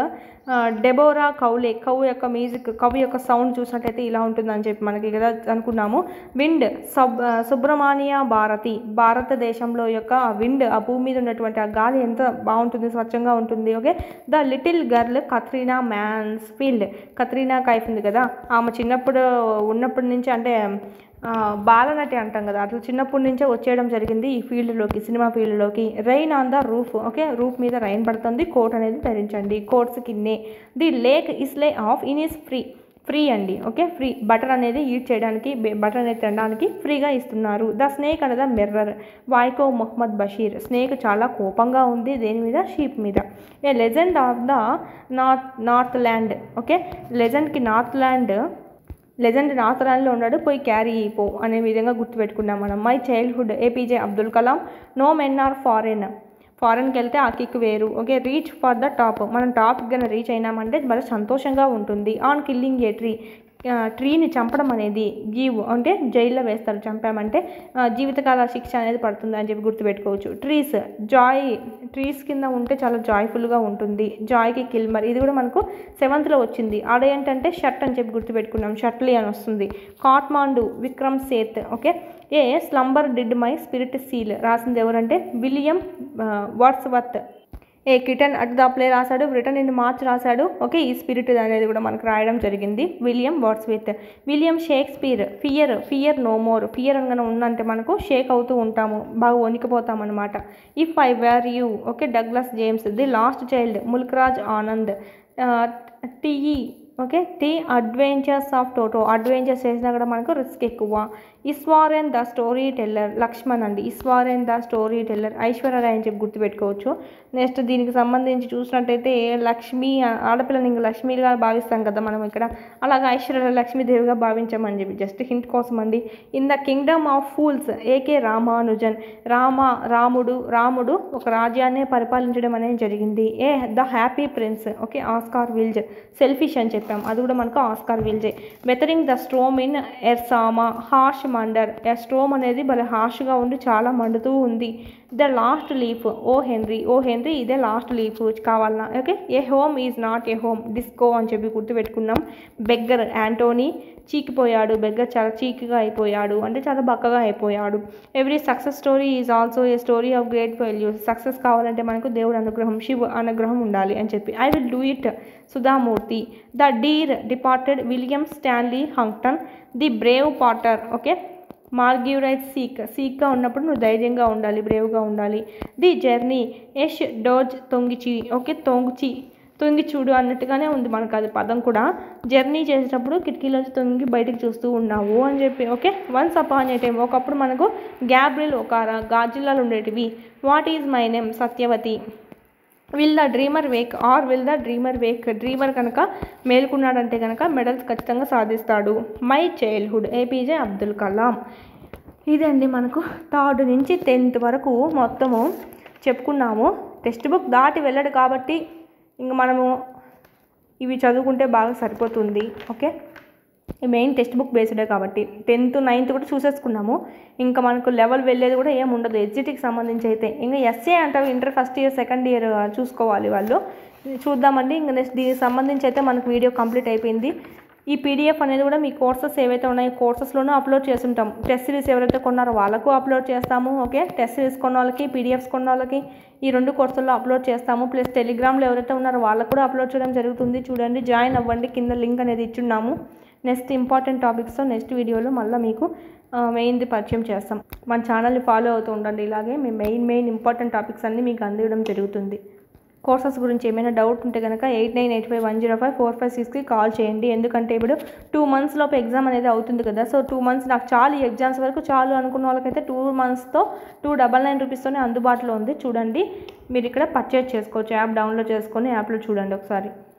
Deborah Cowley cow యొక్క మ్యూజిక్ కవి యొక్క సౌండ్ చూసినట్టయితే ఇలా ఉంటుందని చెప్పి మనకి కదా అనుకున్నాము విండ్ సబ్ సుబ్రహ్మణ్య భారతి భారతదేశంలో యొక్క ఆ విండ్ ఆ భూమి మీద ఉన్నటువంటి ఆ గాలి ఎంత బాగుంటుంది స్వచ్ఛంగా ఉంటుంది okay the little girl Katherine man's Mansfield Katrina Kaif ఉంది కదా ఆమె చిన్నప్పుడు ఉన్నప్పటి నుంచి అంటే ఆ, బాలనటి అంటాం కదా అట్లా చిన్నప్పటి నుంచే వచ్చేయడం జరిగింది ఈ ఫీల్డ్లోకి సినిమా ఫీల్డ్లోకి rain on the roof okay roof మీద రైన్ పడుతుంది కోట్ అనేది ధరించండి Coates Kinney the lake isle of Innisfree free అండి ఓకే ఫ్రీ బటర్ అనేది ఈట్ చేయడానికి బటర్ అనేది తినడానికి ఫ్రీగా ఇస్తున్నారు ద స్నేక్ అనేది మిర్రర్ వాయికో మొహమ్మద్ బషీర్ స్నేక్ చాలా కోపంగా ఉంది దేని మీద షీప్ మీద a legend of the north northland okay లెజెండ్కి నార్త్ ల్యాండ్ లెజెండ్ నాథరాన్లో ఉన్నాడు పోయి క్యారీ పో అనే విధంగా గుర్తుపెట్టుకున్నాం మనం my childhood APJ Abdul Kalam no men are foreign ఫారెన్కి వెళ్తే ఆ కిక్ వేరు okay reach for the top మనం టాప్ కన్నా రీచ్ అయినామంటే చాలా సంతోషంగా ఉంటుంది ఆన్ కిల్లింగ్ ఏ ట్రీ ట్రీని చంపడం అనేది గివ్ అంటే జైల్లో వేస్తారు చంపామంటే ఆ, జీవితకాల శిక్ష అనేది పడుతుంది అని చెప్పి గుర్తుపెట్టుకోవచ్చు ట్రీస్ జాయ్ ట్రీస్ కింద ఉంటే చాలా జాయ్ఫుల్గా ఉంటుంది జాయ్కి కిల్మర్ ఇది కూడా మనకు సెవెంత్లో వచ్చింది ఆడ ఏంటంటే షర్ట్ అని చెప్పి గుర్తుపెట్టుకున్నాం షర్ట్లీ అని వస్తుంది Kathmandu Vikram Seth okay a slumber did my spirit seal రాసింది ఎవరంటే William Wordsworth a kitten at the play రాశాడు రిటర్న్ ఇన్ మార్చ్ రాశాడు ఓకే ఈ స్పిరిట్ అనేది కూడా మనకు రాయడం జరిగింది William Wordsworth William Shakespeare fear fear no more fear అనగానే ఉందంటే మనకు షేక్ అవుతూ ఉంటాము బాగా వణికిపోతాం అనమాట if I were you okay Douglas James the lost child ముల్క్రాజ్ Anand టీఈ okay the adventures of Toto adventures చేసినా కూడా మనకు రిస్క్ ఎక్కువ Iswaran the storyteller Laxman అండి Iswaran the storyteller Aishwarya Rai అని చెప్పి గుర్తుపెట్టుకోవచ్చు నెక్స్ట్ దీనికి సంబంధించి చూసినట్టయితే లక్ష్మి ఆడపిల్లని ఇంక లక్ష్మిగా భావిస్తాం కదా మనం ఇక్కడ అలాగే ఐశ్వర్య లక్ష్మీదేవిగా భావించామని చెప్పి జస్ట్ హింట్ కోసం అండి in the kingdom of fools AK Ramanujan Rama రాముడు రాముడు ఒక రాజ్యాన్నే పరిపాలించడం అనేది జరిగింది a the happy prince okay Oscar Wilde selfish అని చెప్పాం అది కూడా మనకు ఆస్కార్ విల్జే weathering the storm in Ersama Harsh Mander a storm అనేది భలే హార్ష్గా ఉండి చాలా మండుతూ ఉంది the last leaf O Henry O Henry ఇదే లాస్ట్ లీఫ్ కావాలన్నా okay a home is not a home disco అని చెప్పి గుర్తుపెట్టుకున్నాం బెగ్గర్ యాంటోనీ చీకిపోయాడు బెగ్గర్ చాలా చీకిగా అయిపోయాడు అంటే చాలా బక్కగా అయిపోయాడు every success story is also a story of great failure success కావాలంటే మనకు దేవుడు అనుగ్రహం శివ అనుగ్రహం ఉండాలి అని చెప్పి I will do it Sudha Murty the dear departed William Stanley Houghton the brave potter okay మార్గివ్ రైట్ సీక్ సీక్గా ఉన్నప్పుడు నువ్వు ధైర్యంగా ఉండాలి బ్రేవ్గా ఉండాలి ది జర్నీ యష్ డోజ్ తొంగిచి ఓకే తొంగిచి తొంగి చూడు అన్నట్టుగానే ఉంది మనకు అది పదం కూడా జర్నీ చేసేటప్పుడు కిటికీలోంచి తొంగి బయటకు చూస్తూ ఉన్నావు అని చెప్పి okay once upon a time ఒకప్పుడు మనకు గ్యాబ్రిల్ ఒక గాజిల్లాలు ఉండేటివి what is my name Satyavathi will the dreamer wake or will the dreamer wake dreamer కనుక మేల్కున్నాడంటే కనుక మెడల్స్ ఖచ్చితంగా సాధిస్తాడు my childhood APJ Abdul Kalam ఇదండి మనకు థర్డ్ నుంచి టెన్త్ వరకు మొత్తము చెప్పుకున్నాము టెక్స్ట్ బుక్ దాటి వెళ్ళడు కాబట్టి ఇంక మనము ఇవి చదువుకుంటే బాగా సరిపోతుంది ఓకే ఈ మెయిన్ టెక్స్ట్ బుక్ బేస్డే కాబట్టి టెన్త్ నైన్త్ కూడా చూసేసుకున్నాము ఇంకా మనకు లెవెల్ వెళ్ళేది కూడా ఏం ఉండదు ఎగ్జిట్కి సంబంధించి అయితే ఇంకా ఎస్ఏ అంటారు inter first year second year చూసుకోవాలి వాళ్ళు చూద్దామండి ఇంకా నెక్స్ట్ దీనికి సంబంధించి అయితే మనకు వీడియో కంప్లీట్ అయిపోయింది ఈ పీడిఎఫ్ అనేది కూడా మీ కోర్సెస్ ఏవైతే ఉన్నాయో కోర్సెస్లోనూ అప్లోడ్ చేస్తుంటాం టెస్ట్ సిరీస్ ఎవరైతే కొన్నారో వాళ్ళకు అప్లోడ్ చేస్తాము ఓకే టెస్ట్ సిరీస్ కొన్న వాళ్ళకి పీడిఎఫ్స్ కొన్న వాళ్ళకి ఈ రెండు కోర్సుల్లో అప్లోడ్ చేస్తాము ప్లస్ టెలిగ్రామ్లో ఎవరైతే ఉన్నారో వాళ్ళకు కూడా అప్లోడ్ చేయడం జరుగుతుంది చూడండి జాయిన్ అవ్వండి కింద లింక్ అనేది ఇచ్చున్నాము నెక్స్ట్ ఇంపార్టెంట్ టాపిక్స్తో నెక్స్ట్ వీడియోలో మళ్ళీ మీకు మెయిన్ది పరిచయం చేస్తాం మన ఛానల్ని ఫాలో అవుతూ ఉండండి ఇలాగే మేము మెయిన్ మెయిన్ ఇంపార్టెంట్ టాపిక్స్ అన్నీ మీకు అందివ్వడం జరుగుతుంది కోర్సెస్ గురించి ఏమైనా డౌట్ ఉంటే కనుక eight nine eight five one zero five four five సిక్స్కి కాల్ చేయండి ఎందుకంటే ఇప్పుడు టూ మంత్స్ లోపు ఎగ్జామ్ అనేది అవుతుంది కదా సో టూ మంత్స్ నాకు చాలు ఈ ఎగ్జామ్స్ వరకు చాలు అనుకున్న వాళ్ళకైతే టూ మంత్స్తో టూ డబల్ నైన్ రూపీస్తోనే అందుబాటులో ఉంది చూడండి మీరు ఇక్కడ పర్చేజ్ చేసుకోవచ్చు యాప్ డౌన్లోడ్ చేసుకొని యాప్లో చూడండి ఒకసారి